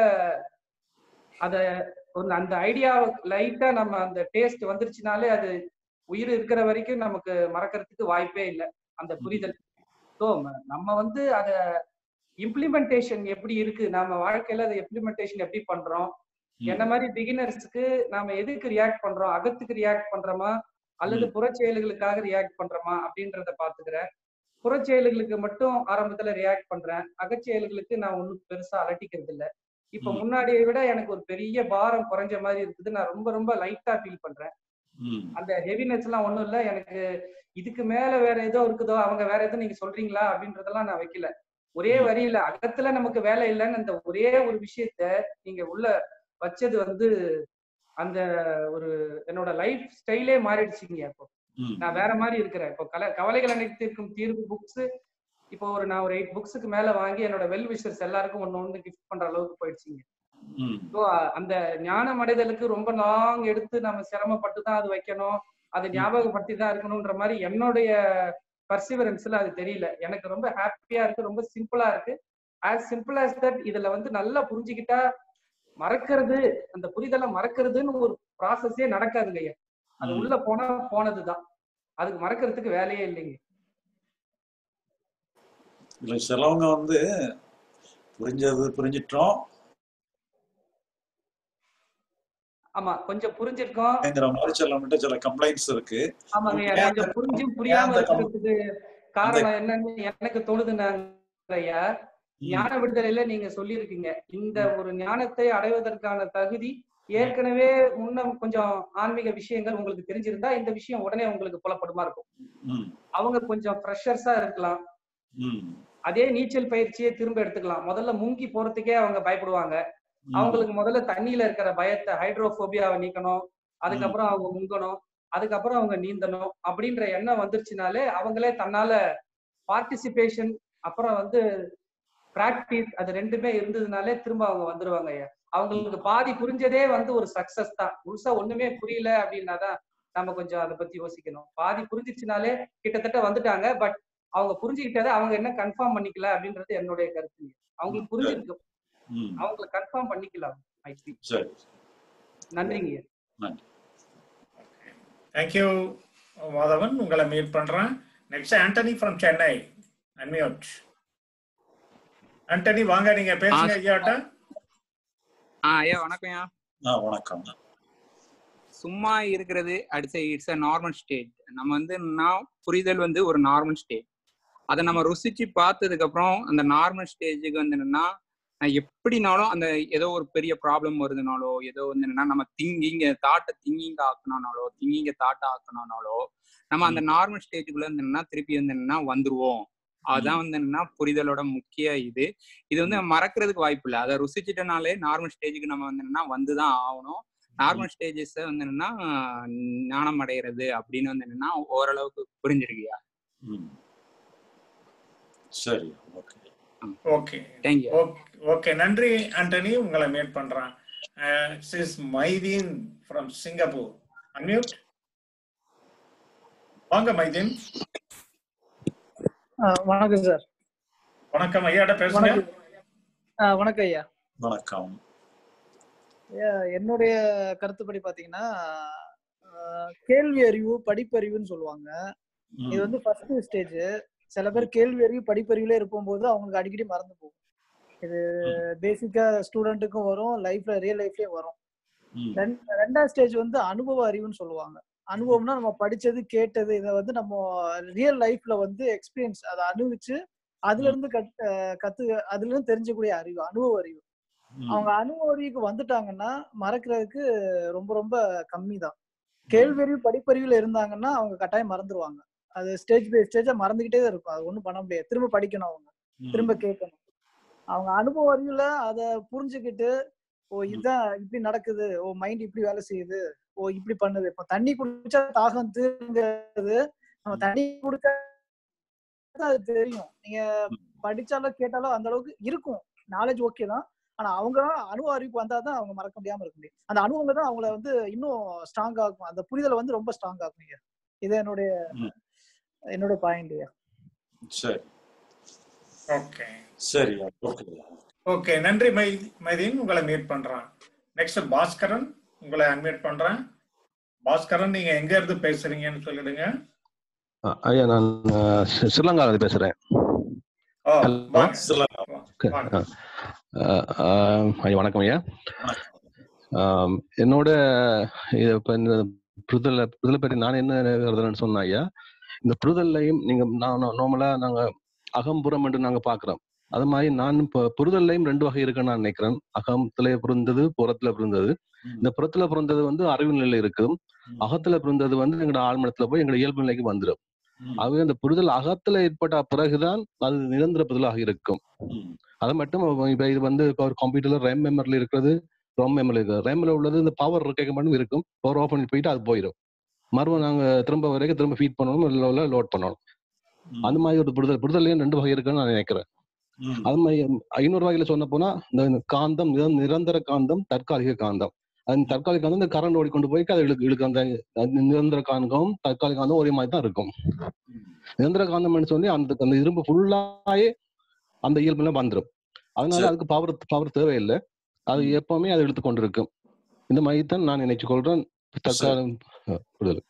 அத ஒரு அந்த ஐடியா லைட்டா நம்ம அந்த டேஸ்ட் வந்துருச்சுனாலே அது உயிர் இருக்கிற வரைக்கும் நமக்கு மறக்கிறதுக்கு வாய்ப்பே இல்லை அந்த புரிதல் ஸோ நம்ம வந்து அத இம்ப்ளிமெண்டேஷன் எப்படி இருக்கு நம்ம வாழ்க்கையில அதை இம்ப்ளிமெண்டேஷன் எப்படி பண்றோம் என்ன மாதிரி பிகினர்ஸ்க்கு நாம எதுக்கு ரியாக்ட் பண்றோம் அகத்துக்கு ரியாக்ட் பண்றோமா அல்லது புறச்செயல்களுக்காக ரியாக்ட் பண்றோமா அப்படின்றத பாத்துக்கிறேன் புறச்செயல்களுக்கு மட்டும் ஆரம்பத்துல ரியாக்ட் பண்றேன் அகச்செயல்களுக்கு நான் ஒன்றும் பெருசா அலட்டிக்கிறது இல்ல இப்ப ம். முன்னாடியை விட எனக்கு ஒரு பெரிய பாரம் குறைஞ்ச மாதிரி இருக்குது நான் ரொம்ப ரொம்ப லைட்டா ஃபீல் பண்றேன் ம் அந்த ஹெவினஸ் எல்லாம் ஒண்ணும் இல்ல எனக்கு இதுக்கு மேல வேற ஏதோ இருக்குதோ அவங்க வேற எதுவும் நீங்க சொல்றீங்களா அப்படின்றதெல்லாம் நான் வைக்கல ஒரே ம். வரியில அகத்துல நமக்கு வேலை இல்லைன்னு அந்த ஒரே ஒரு விஷயத்த நீங்க உள்ள வச்சது வந்து அந்த ஒரு என்னோட லைஃப் ஸ்டைலே மாறிடுச்சுங்க இப்போ ம் நான் வேற மாதிரி இருக்கிறேன் இப்போ கல கவலைகள் அனைத்திற்கும் தீர்வு புக்ஸ் இப்போ ஒரு நான் ஒரு எயிட் புக்ஸுக்கு மேல வாங்கி என்னோட வெல் விஷர்ஸ் எல்லாருக்கும் ஒன்னு ஒன்று கிஃப்ட் பண்ற அளவுக்கு போயிடுச்சுங்க ம் ஸோ அந்த ஞானம் அடைதலுக்கு ரொம்ப லாங் எடுத்து நம்ம சிரமப்பட்டு தான் அது வைக்கணும் அது ஞாபகப்படுத்தி தான் இருக்கணும்ன்ற மாதிரி என்னுடைய பர்சிவரன்ஸ்ல அது தெரியல எனக்கு ரொம்ப ஹாப்பியா இருக்கு ரொம்ப சிம்பிளா இருக்கு ஆஸ் சிம்பிள் as தட் இதுல வந்து நல்லா புரிஞ்சுக்கிட்டா மறக்கிறது அந்த புரிதலை மறக்கிறதுன்னு ஒரு ப்ராசஸே நடக்காதுங்க ஐயா அது ம். உள்ள போனா போனதுதான் அதுக்கு மறக்கிறதுக்கு வேலையே இல்லைங்க இல்ல சிலவங்க வந்து புரிஞ்சது புரிஞ்சிட்டோம் ஆமா கொஞ்சம் புரிஞ்சிருக்கோம் அப்படிங்கிற மாதிரி சிலவங்கிட்ட சில கம்ப்ளைண்ட்ஸ் இருக்கு ஆமாங்க ஐயா ஏன் கொஞ்சம் அந்த- புரிஞ்சும் ஏன் புரியாம அந்த com- இருக்கிறதுக்கு காரணம் என்னன்னு எனக்கு தோணுதுன்னாங்க ஐயா ம், ஞான விடுதலையில நீங்க சொல்லியிருக்கீங்க இந்த ஒரு ஞானத்தை அடைவதற்கான தகுதி ஏற்கனவே முன்ன கொஞ்சம் ஆன்மீக விஷயங்கள் உங்களுக்கு தெரிஞ்சிருந்தா இந்த விஷயம் உடனே உங்களுக்கு புலப்படுமா இருக்கும் ம், அவங்க கொஞ்சம் ஃப்ரெஷர்ஸா இருக்கலாம் ம், அதே நீச்சல் பயிற்சியை திரும்ப எடுத்துக்கலாம் முதல்ல மூங்கி போறதுக்கே அவங்க பயப்படுவாங்க ம், அவங்களுக்கு முதல்ல தண்ணியில இருக்கிற பயத்தை ஹைட்ரோபோபியாவை நீக்கணும் அதுக்கப்புறம் அவங்க முங்கணும் அதுக்கப்புறம் அவங்க நீந்தணும் அப்படின்ற எண்ணம் வந்துருச்சுனாலே அவங்களே தன்னால பார்ட்டிசிபேஷன் அப்புறம் வந்து பிராக்டிஸ் அது ரெண்டுமே இருந்ததுனாலே திரும்ப அவங்க வந்துருவாங்க ஐயா அவங்களுக்கு பாதி புரிஞ்சதே வந்து ஒரு சக்சஸ் தான் முழுசா ஒண்ணுமே புரியல அப்படின்னாதான் நம்ம கொஞ்சம் அதை பத்தி யோசிக்கணும் பாதி புரிஞ்சிச்சுனாலே கிட்டத்தட்ட வந்துட்டாங்க பட் அவங்க புரிஞ்சுக்கிட்டதை அவங்க என்ன கன்ஃபார்ம் பண்ணிக்கல அப்படின்றது என்னுடைய கருத்துங்க அவங்களுக்கு புரிஞ்சிருக்கு ம். அவங்கள கன்ஃபார்ம் பண்ணிக்கலாம் might be. சரி நன்றிங்க ஐயா. நன்றி தேங்க்யூ மாதவன் உங்களை மீட் பண்றேன் next Antony from Chennai unmute Antony வாங்க நீங்க பேசுங்க ஐயாட்ட ஆ ஐயா வணக்கம்யா ஆ வணக்கம் சும்மா இருக்கிறது அட்ஸ் இட்ஸ் அ நார்மல் ஸ்டேட் நம்ம வந்து நான் புரிதல் வந்து ஒரு நார்மல் ஸ்டேட் அதை நம்ம ருசிச்சு பார்த்ததுக்கு அப்புறம் அந்த நார்மல் ஸ்டேஜுக்கு வந்து என்னன்னா அஹ் எப்படினாலும் அந்த ஏதோ ஒரு பெரிய ப்ராப்ளம் வருதுனாலோ ஏதோ வந்து என்னன்னா நம்ம திங்கிங்க தாட்டை திங்கிங்க ஆக்கணும்னாலோ திங்கிங்க தாட்டை ஆக்கணும்னாலோ நம்ம அந்த நார்மல் ஸ்டேஜுக்குள்ள வந்து என்னன்னா திருப்பி வந்து என்னன்னா வந்துருவோம் அதான் வந்து என்னன்னா புரிதலோட முக்கிய இது இது வந்து மறக்கிறதுக்கு வாய்ப்பு இல்லை அதை ருசிச்சிட்டனாலே நார்மல் ஸ்டேஜுக்கு நம்ம வந்து என்னன்னா வந்துதான் ஆகணும் நார்மல் ஸ்டேஜஸ் வந்து என்னன்னா ஞானம் அடைகிறது அப்படின்னு வந்து என்னன்னா ஓரளவுக்கு புரிஞ்சிருக்கியா ம். சரி ஓகே ஓகே தேங்க்யூ ஓகே நன்றி ஆண்டனி உங்களை மீட் பண்றேன் sis Maideen from Singapore unmute வாங்க மைதீன் ஆ, வணக்கம் சார் வணக்கம் ஐயாட்ட பேசுங்க வணக்கம் ஆ, வணக்கம் ஐயா வணக்கம் ஐயா, என்னுடைய கருத்துப்படி பாத்தீங்கன்னா ஆ, கேள்வி அறிவு படிப்பறிவுன்னு சொல்லுவாங்க இது ம். வந்து ஃபர்ஸ்ட் ஸ்டேஜ் சில பேர் கேள்வி அறிவு படிப்பறிவுல இருக்கும்போது அவங்களுக்கு அடிக்கடி மறந்து போகும் இது பேசிக்கா ஸ்டூடெண்ட்டுக்கும் வரும் லைஃப்ல ரியல் லைஃப்லயும் வரும் ம். ரெண்- ரெண்டாவது ஸ்டேஜ் வந்து அனுபவ அறிவுன்னு சொல்லுவாங்க அனுபவம்னா நம்ம படிச்சது கேட்டது இதை வந்து நம்ம ரியல் லைஃப்ல வந்து எக்ஸ்பீரியன்ஸ் அதை அனுபவிச்சு அதுல இருந்து கத் அஹ் கத்து அதுல இருந்து தெரிஞ்சக்கூடிய அறிவு அனுபவ அறிவு ம். அவங்க அனுபவ அறிவுக்கு வந்துட்டாங்கன்னா மறக்கிறதுக்கு ரொம்ப ரொம்ப கம்மி தான் கேள்வி அறிவு படிப்பறிவுல இருந்தாங்கன்னா அவங்க கட்டாயம் மறந்துருவாங்க அது ஸ்டேஜ் பை ஸ்டேஜா மறந்துகிட்டே தான் இருக்கும் அது ஒண்ணும் பண்ண முடியாது திரும்ப படிக்கணும் அவங்க திரும்ப கேட்கணும் அவங்க அனுபவ அறிவுல அதை புரிஞ்சுக்கிட்டு ஓ இதுதான் இப்படி நடக்குது ஓ மைண்ட் இப்படி வேலை செய்யுது ஓ இப்படி பண்ணுது இப்ப தண்ணி குடிச்சா தாகம் தீருங்கிறது நம்ம தண்ணி குடிச்சா தான் அது தெரியும் நீங்க படிச்சாலும் கேட்டாலும் அந்த அளவுக்கு இருக்கும் நாலேஜ் ஓகே தான் ஆனா அவங்க அனுபவ அறிவுக்கு வந்தாதான் அவங்க மறக்க முடியாம இருக்க முடியும் அந்த அனுபவங்க தான் அவங்கள வந்து இன்னும் ஸ்ட்ராங் ஆகும் அந்த புரிதலை வந்து ரொம்ப ஸ்ட்ராங் ஆகும் ஐயா இது என்னுடைய ம். என்னோட பாயிண்ட் ஐயா சரி ஓகே சரி ஓகே ஓகே நன்றி மை மைதீன் உங்களை மீட் பண்றேன் நெக்ஸ்ட் பாஸ்கரன் உங்களை அன்மியூட் பண்றேன் பாஸ்கரன் நீங்க எங்க இருந்து பேசுறீங்கன்னு சொல்லிடுங்க அ, ஐயா நான் அ, ஸ்ரீ- ஸ்ரீலங்காவிலிருந்து பேசுறேன் ஓ ஹலோ வாங்க ஸ்ரீலங்கா க- வாங்க அ, அ, ஐயா வணக்கம் ஐயா ஆம், என்னோட இது இப்ப இந்த புரிதலை புரிதலை பற்றி நான் என்ன கருதுறேன்னு சொன்னா ஐயா இந்த புரிதல்லையும் நீங்க நான் நார்மலா நாங்க அகம்புறம் என்று நாங்க பாக்குறோம் அது மாதிரி நான் இப்போ புரிதல்லையும் ரெண்டு வகை இருக்குன்னு நான் நினைக்கிறேன் அகத்திலே பிறந்தது புறத்துல பிறந்தது இந்த புறத்துல பிறந்தது வந்து அறிவு நிலையில இருக்கும் அகத்துல பிறந்தது வந்து எங்களோட ஆழ்மனத்துல போய் எங்களோட இயல்பு நிலைக்கு வந்துடும் ஆகவே அந்த புரிதல் அகத்துல ஏற்பட்ட பிறகுதான் அது நிரந்தர புரிதலாக இருக்கும் அது மட்டும் இப்ப இது வந்து இப்ப ஒரு கம்ப்யூட்டர்ல ரேம் மெமரில இருக்கிறது ரோம் மெமரில இருக்கிறது ரேம்ல உள்ளது இந்த பவர் கேட்க மட்டும் இருக்கும் பவர் ஆஃப் பண்ணி போயிட்டு அது போயிடும் மறுபடியும் நாங்க திரும்ப வரைக்கும் திரும்ப ஃபீட் பண்ணணும் இல்லை லோட் பண்ணணும் அந்த மாதிரி ஒரு புரிதல் புரிதலையும் ரெண்டு வகை இருக்குன்னு நான் நினைக்கிறேன் அது மாதிரி ஐநூறு வகையில சொன்ன போனா இந்த காந்தம் நிர- நிரந்தர காந்தம் தற்காலிக காந்தம் அந்த தற்காலிக காந்தம் இந்த கரண்ட் ஓடிக்கொண்டு போய் அதை இழுக்கு இழுக்கு அந்த அந்த நிரந்தர காந்தம் தற்காலிக காந்தம் ஒரே மாதிரி தான் இருக்கும் நிரந்தர காந்தம்னு சொல்லி அந்த அந்த இரும்பு ஃபுல்லாயே அந்த இயல்புல வந்துடும் அதனால சரி. அதுக்கு பவர் பவர் தேவையில்லை அது எப்பவுமே அதை இழுத்து கொண்டு இருக்கும் இந்த மாதிரி தான் நான் நினைச்சு கொள்றேன் தற்காலம் அஹ், புரிதல்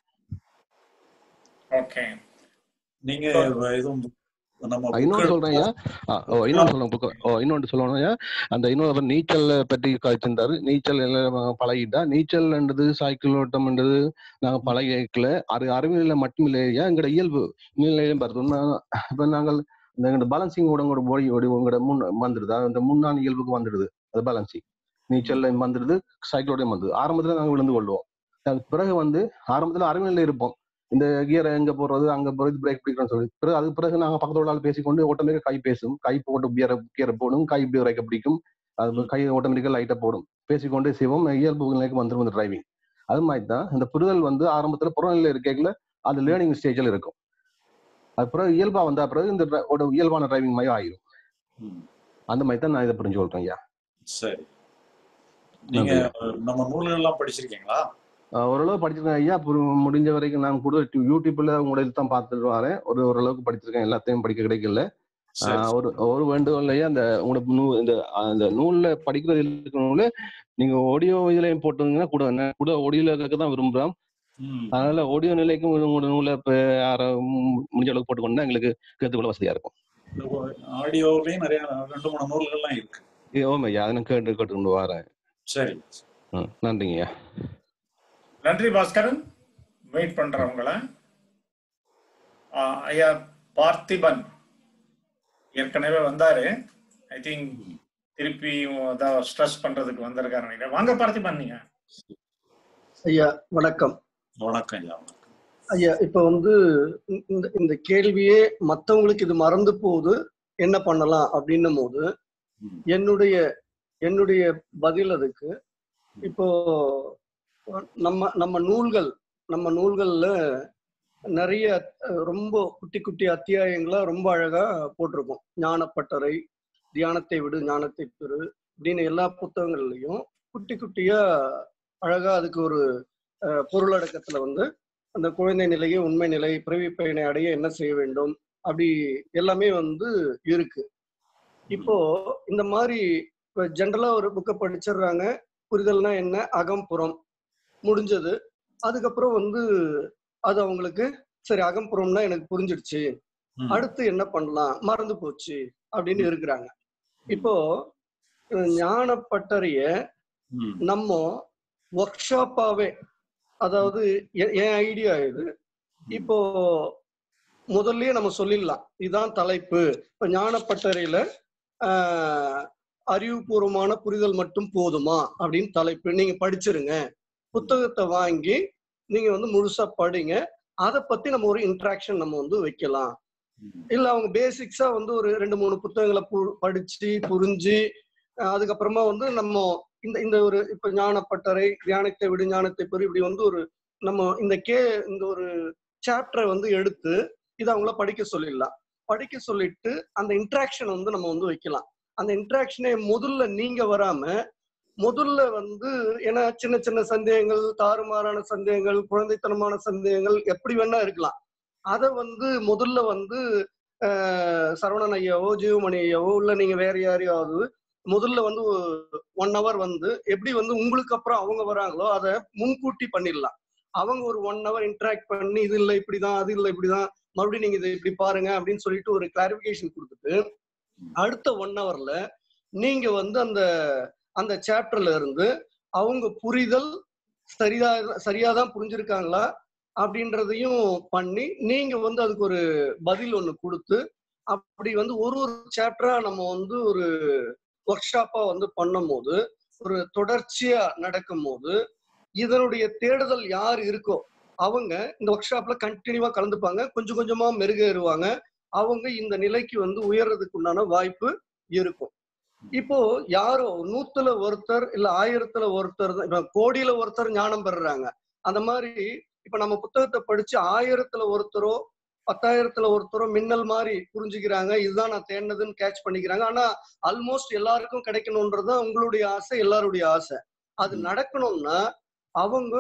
ஓகே நீங்க எதுவும் நம்ம அஹ் இன்னொன்று book சொல்றேன் ஐயா அஹ் ஓ இன்னொன்று சொல்லுங்க book- ஓ இன்னொன்று சொல்லணும் ஐயா அந்த இன்னொரு அப்புறம் நீச்சல் பற்றி கழிச்சிருந்தாரு நீச்சல் எல்லாம் பழகிட்டா நீச்சல்ன்றது சைக்கிள் ஓட்டம்ன்றது நாங்க பழகிக்கல அது அறிவியல மட்டும் இல்லையா எங்களோட இயல்பு நிலையிலும் பார்த்தோம்னா இப்ப நாங்கள் இந்த எங்களோட பேலன்சிங் உடம்போட ஓடி ஓடி உங்களோட முன் வந்துடுது அந்த முன்னாள் இயல்புக்கு வந்துடுது அது பேலன்சிங் நீச்சல்ல வந்துடுது சைக்கிளோடய வந்துடுது ஆரம்பத்துல நாங்க விழுந்து கொள்வோம் அதுக்கு பிறகு வந்து ஆரம்பத்துல அறிவியல்ல இருப்போம் இந்த கியரை எங்க போறது அங்க போறது பிரேக் பிடிக்கணும்னு சொல்லி பிறகு அதுக்கு பிறகு நாங்க பக்கத்துல உள்ள ஆள் பேசிக்கொண்டு ஆட்டோமேட்டிக் கை பேசும் கை போட்டு கியரை கியரை போடும் கை பிரேக்கை பிடிக்கும் அது கை ஆட்டோமேட்டிக்கா லைட்டா போடும் பேசிக்கொண்டே செய்வோம் இயல்பு நிலைக்கு வந்துடும் இந்த டிரைவிங் அது மாதிரி தான் இந்த புரிதல் வந்து ஆரம்பத்துல புறநிலை இருக்கைகள அது லேர்னிங் ஸ்டேஜ்ல இருக்கும் அது பிறகு இயல்பா வந்தா பிறகு இந்த dri- ஒரு இயல்பான டிரைவிங் மாதிரி ஆயிரும் ம், அந்த மாதிரி தான் நான் இதை புரிஞ்சு கொள்றேன் ஐயா சரி நீங்க நன்றி நம்ம நூல்கள் எல்லாம் படிச்சிருக்கீங்களா ஆஹ் ஓரளவு படிச்சிருக்கேன் ஐயா புரி- முடிஞ்ச வரைக்கும் நான் கூட டி- யூடியூப்ல உங்களோட இது தான் பார்த்துட்டு வரேன் ஒரு ஓரளவுக்கு படிச்சிருக்கேன் எல்லாத்தையும் படிக்க கிடைக்கல சரி ஆஹ் ஒரு ஒரு வேண்டுகோள் ஐயா அந்த உங்களோட நூ இந்த அந்த நூல்ல படிக்கிறது இருக்கிற நூலு நீங்க ஆடியோ இதுலயும் போட்டுங்கன்னா கூட என்ன கூட ஆடியோல கேட்க தான் விரும்புறோம் ம், அதனால ஆடியோ நிலைக்கும் உங்களோட நூலை இப்போ யார ம், முடிஞ்ச அளவுக்கு போட்டுக்கொண்டா எங்களுக்கு கேட்டுக்கொள்ள வசதியா இருக்கும் ஆடியோலயும் நிறைய ரெண்டு மூணு நூல்கள்லாம் இருக்கு ஏ, ஓம் ஐயா அதை நான் கேட்டு கேட்டு கொண்டு வரேன் சரி ம், நன்றிங்க ஐயா நன்றி பாஸ்கரன் வெயிட் பண்றேன் உங்களை ஆ, ஐயா பார்த்திபன் ஏற்கனவே வந்தாரு ஐ திங்க் திருப்பியும் ஏதாவது ஸ்ட்ரெஸ் பண்றதுக்கு வந்திருக்காரு நினைக்கிறேன் வாங்க பார்த்திபன் நீங்க ஐயா வணக்கம் வணக்கம் ஐயா ஐயா இப்ப வந்து இந்த- இந்த இந்த கேள்வியே மத்தவங்களுக்கு இது மறந்து போகுது என்ன பண்ணலாம் அப்படின்னும் போது என்னுடைய என்னுடைய பதில் அதுக்கு இப்போ நம்ம நம்ம நூல்கள் நம்ம நூல்கள்ல நிறைய அஹ், ரொம்ப குட்டி குட்டி அத்தியாயங்களா ரொம்ப அழகா போட்டிருக்கோம் ஞானப்பட்டறை தியானத்தை விடு ஞானத்தை பெறு அப்படின்னு எல்லா புத்தகங்கள்லயும் குட்டி குட்டியா அழகா அதுக்கு ஒரு அஹ், பொருளடக்கத்துல வந்து அந்த குழந்தை நிலையை உண்மை நிலை பிறவி பயனை அடைய என்ன செய்ய வேண்டும் அப்படி எல்லாமே வந்து இருக்கு இப்போ இந்த மாதிரி இப்போ ஜென்ரலா ஒரு புக்கை படிச்சிடுறாங்க புரிதல்னா என்ன அகம் புறம் முடிஞ்சது அதுக்கப்புறம் வந்து அது அவங்களுக்கு சரி அகம்புறம்னா எனக்கு புரிஞ்சிடுச்சு அடுத்து என்ன பண்ணலாம் மறந்து போச்சு அப்படின்னு இருக்கிறாங்க இப்போ அஹ், ஞானப்பட்டறைய நம்ம ஒர்க் ஷாப்பாவே அதாவது எ- என் ஐடியா இது இப்போ முதல்லயே நம்ம சொல்லிடலாம் இதுதான் தலைப்பு இப்ப ஞானப்பட்டறையில ஆஹ், அறிவுபூர்வமான புரிதல் மட்டும் போதுமா அப்படின்னு தலைப்பு நீங்க படிச்சிருங்க புத்தகத்தை வாங்கி நீங்க வந்து முழுசா படிங்க அதை பத்தி நம்ம ஒரு இன்ட்ராக்ஷன் நம்ம வந்து வைக்கலாம் இல்ல அவங்க பேசிக்ஸா வந்து ஒரு ரெண்டு மூணு புத்தகங்களை பு- படிச்சு புரிஞ்சு அஹ் அதுக்கப்புறமா வந்து நம்ம இந்த இந்த ஒரு இப்ப ஞானப்பட்டறை தியானத்தை விடு ஞானத்தை பெறு இப்படி வந்து ஒரு நம்ம இந்த கே இந்த ஒரு சாப்டரை வந்து எடுத்து இதை அவங்கள படிக்க சொல்லிடலாம் படிக்க சொல்லிட்டு அந்த இன்ட்ராக்ஷன் வந்து நம்ம வந்து வைக்கலாம் அந்த இன்ட்ராக்ஷனே முதல்ல நீங்க வராம முதல்ல வந்து ஏன்னா சின்ன சின்ன சந்தேகங்கள் தாறுமாறான சந்தேகங்கள் குழந்தைத்தனமான சந்தேகங்கள் எப்படி வேணா இருக்கலாம் அதை வந்து முதல்ல வந்து ஆஹ், சரவணன் ஐயாவோ ஜீவமணி ஐயாவோ இல்ல நீங்க வேற யாரையாவது முதல்ல வந்து ஒன் ஹவர் வந்து எப்படி வந்து உங்களுக்கு அப்புறம் அவங்க வராங்களோ அதை முன்கூட்டி பண்ணிடலாம் அவங்க ஒரு ஒன் ஹவர் இன்டராக்ட் பண்ணி இது இல்லை இப்படிதான் அது இல்லை இப்படிதான் மறுபடியும் நீங்க இதை இப்படி பாருங்க அப்படின்னு சொல்லிட்டு ஒரு கிளாரிபிகேஷன் கொடுத்துட்டு அடுத்த ஒன் ஹவர்ல நீங்க வந்து அந்த அந்த சாப்டர்ல இருந்து அவங்க புரிதல் சரியா சரியாதான் புரிஞ்சிருக்காங்களா அப்படின்றதையும் பண்ணி நீங்க வந்து அதுக்கு ஒரு பதில் ஒண்ணு கொடுத்து அப்படி வந்து ஒரு ஒரு சாப்டரா நம்ம வந்து ஒரு ஒர்க் ஷாப்பா வந்து பண்ணும்போது ஒரு தொடர்ச்சியா நடக்கும் போது இதனுடைய தேடுதல் யார் இருக்கோ அவங்க இந்த ஒர்க் ஷாப்ல கண்டினியூவா கலந்துப்பாங்க கொஞ்சம் கொஞ்சமா மெருகேறுவாங்க அவங்க இந்த நிலைக்கு வந்து உயர்றதுக்கு உண்டான வாய்ப்பு இருக்கும் இப்போ யாரோ நூத்துல ஒருத்தர் இல்ல ஆயிரத்துல ஒருத்தர் தான் இப்ப கோடியில ஒருத்தர் ஞானம் பெறுறாங்க அந்த மாதிரி இப்ப நம்ம புத்தகத்தை படிச்சு ஆயிரத்துல ஒருத்தரோ பத்தாயிரத்துல ஒருத்தரோ மின்னல் மாதிரி புரிஞ்சுக்கிறாங்க இதுதான் நான் தேடினதுன்னு கேட்ச் பண்ணிக்கிறாங்க ஆனா ஆல்மோஸ்ட் எல்லாருக்கும் கிடைக்கணும்ன்றதுதான் உங்களுடைய ஆசை எல்லாருடைய ஆசை அது நடக்கணும்னா அவங்க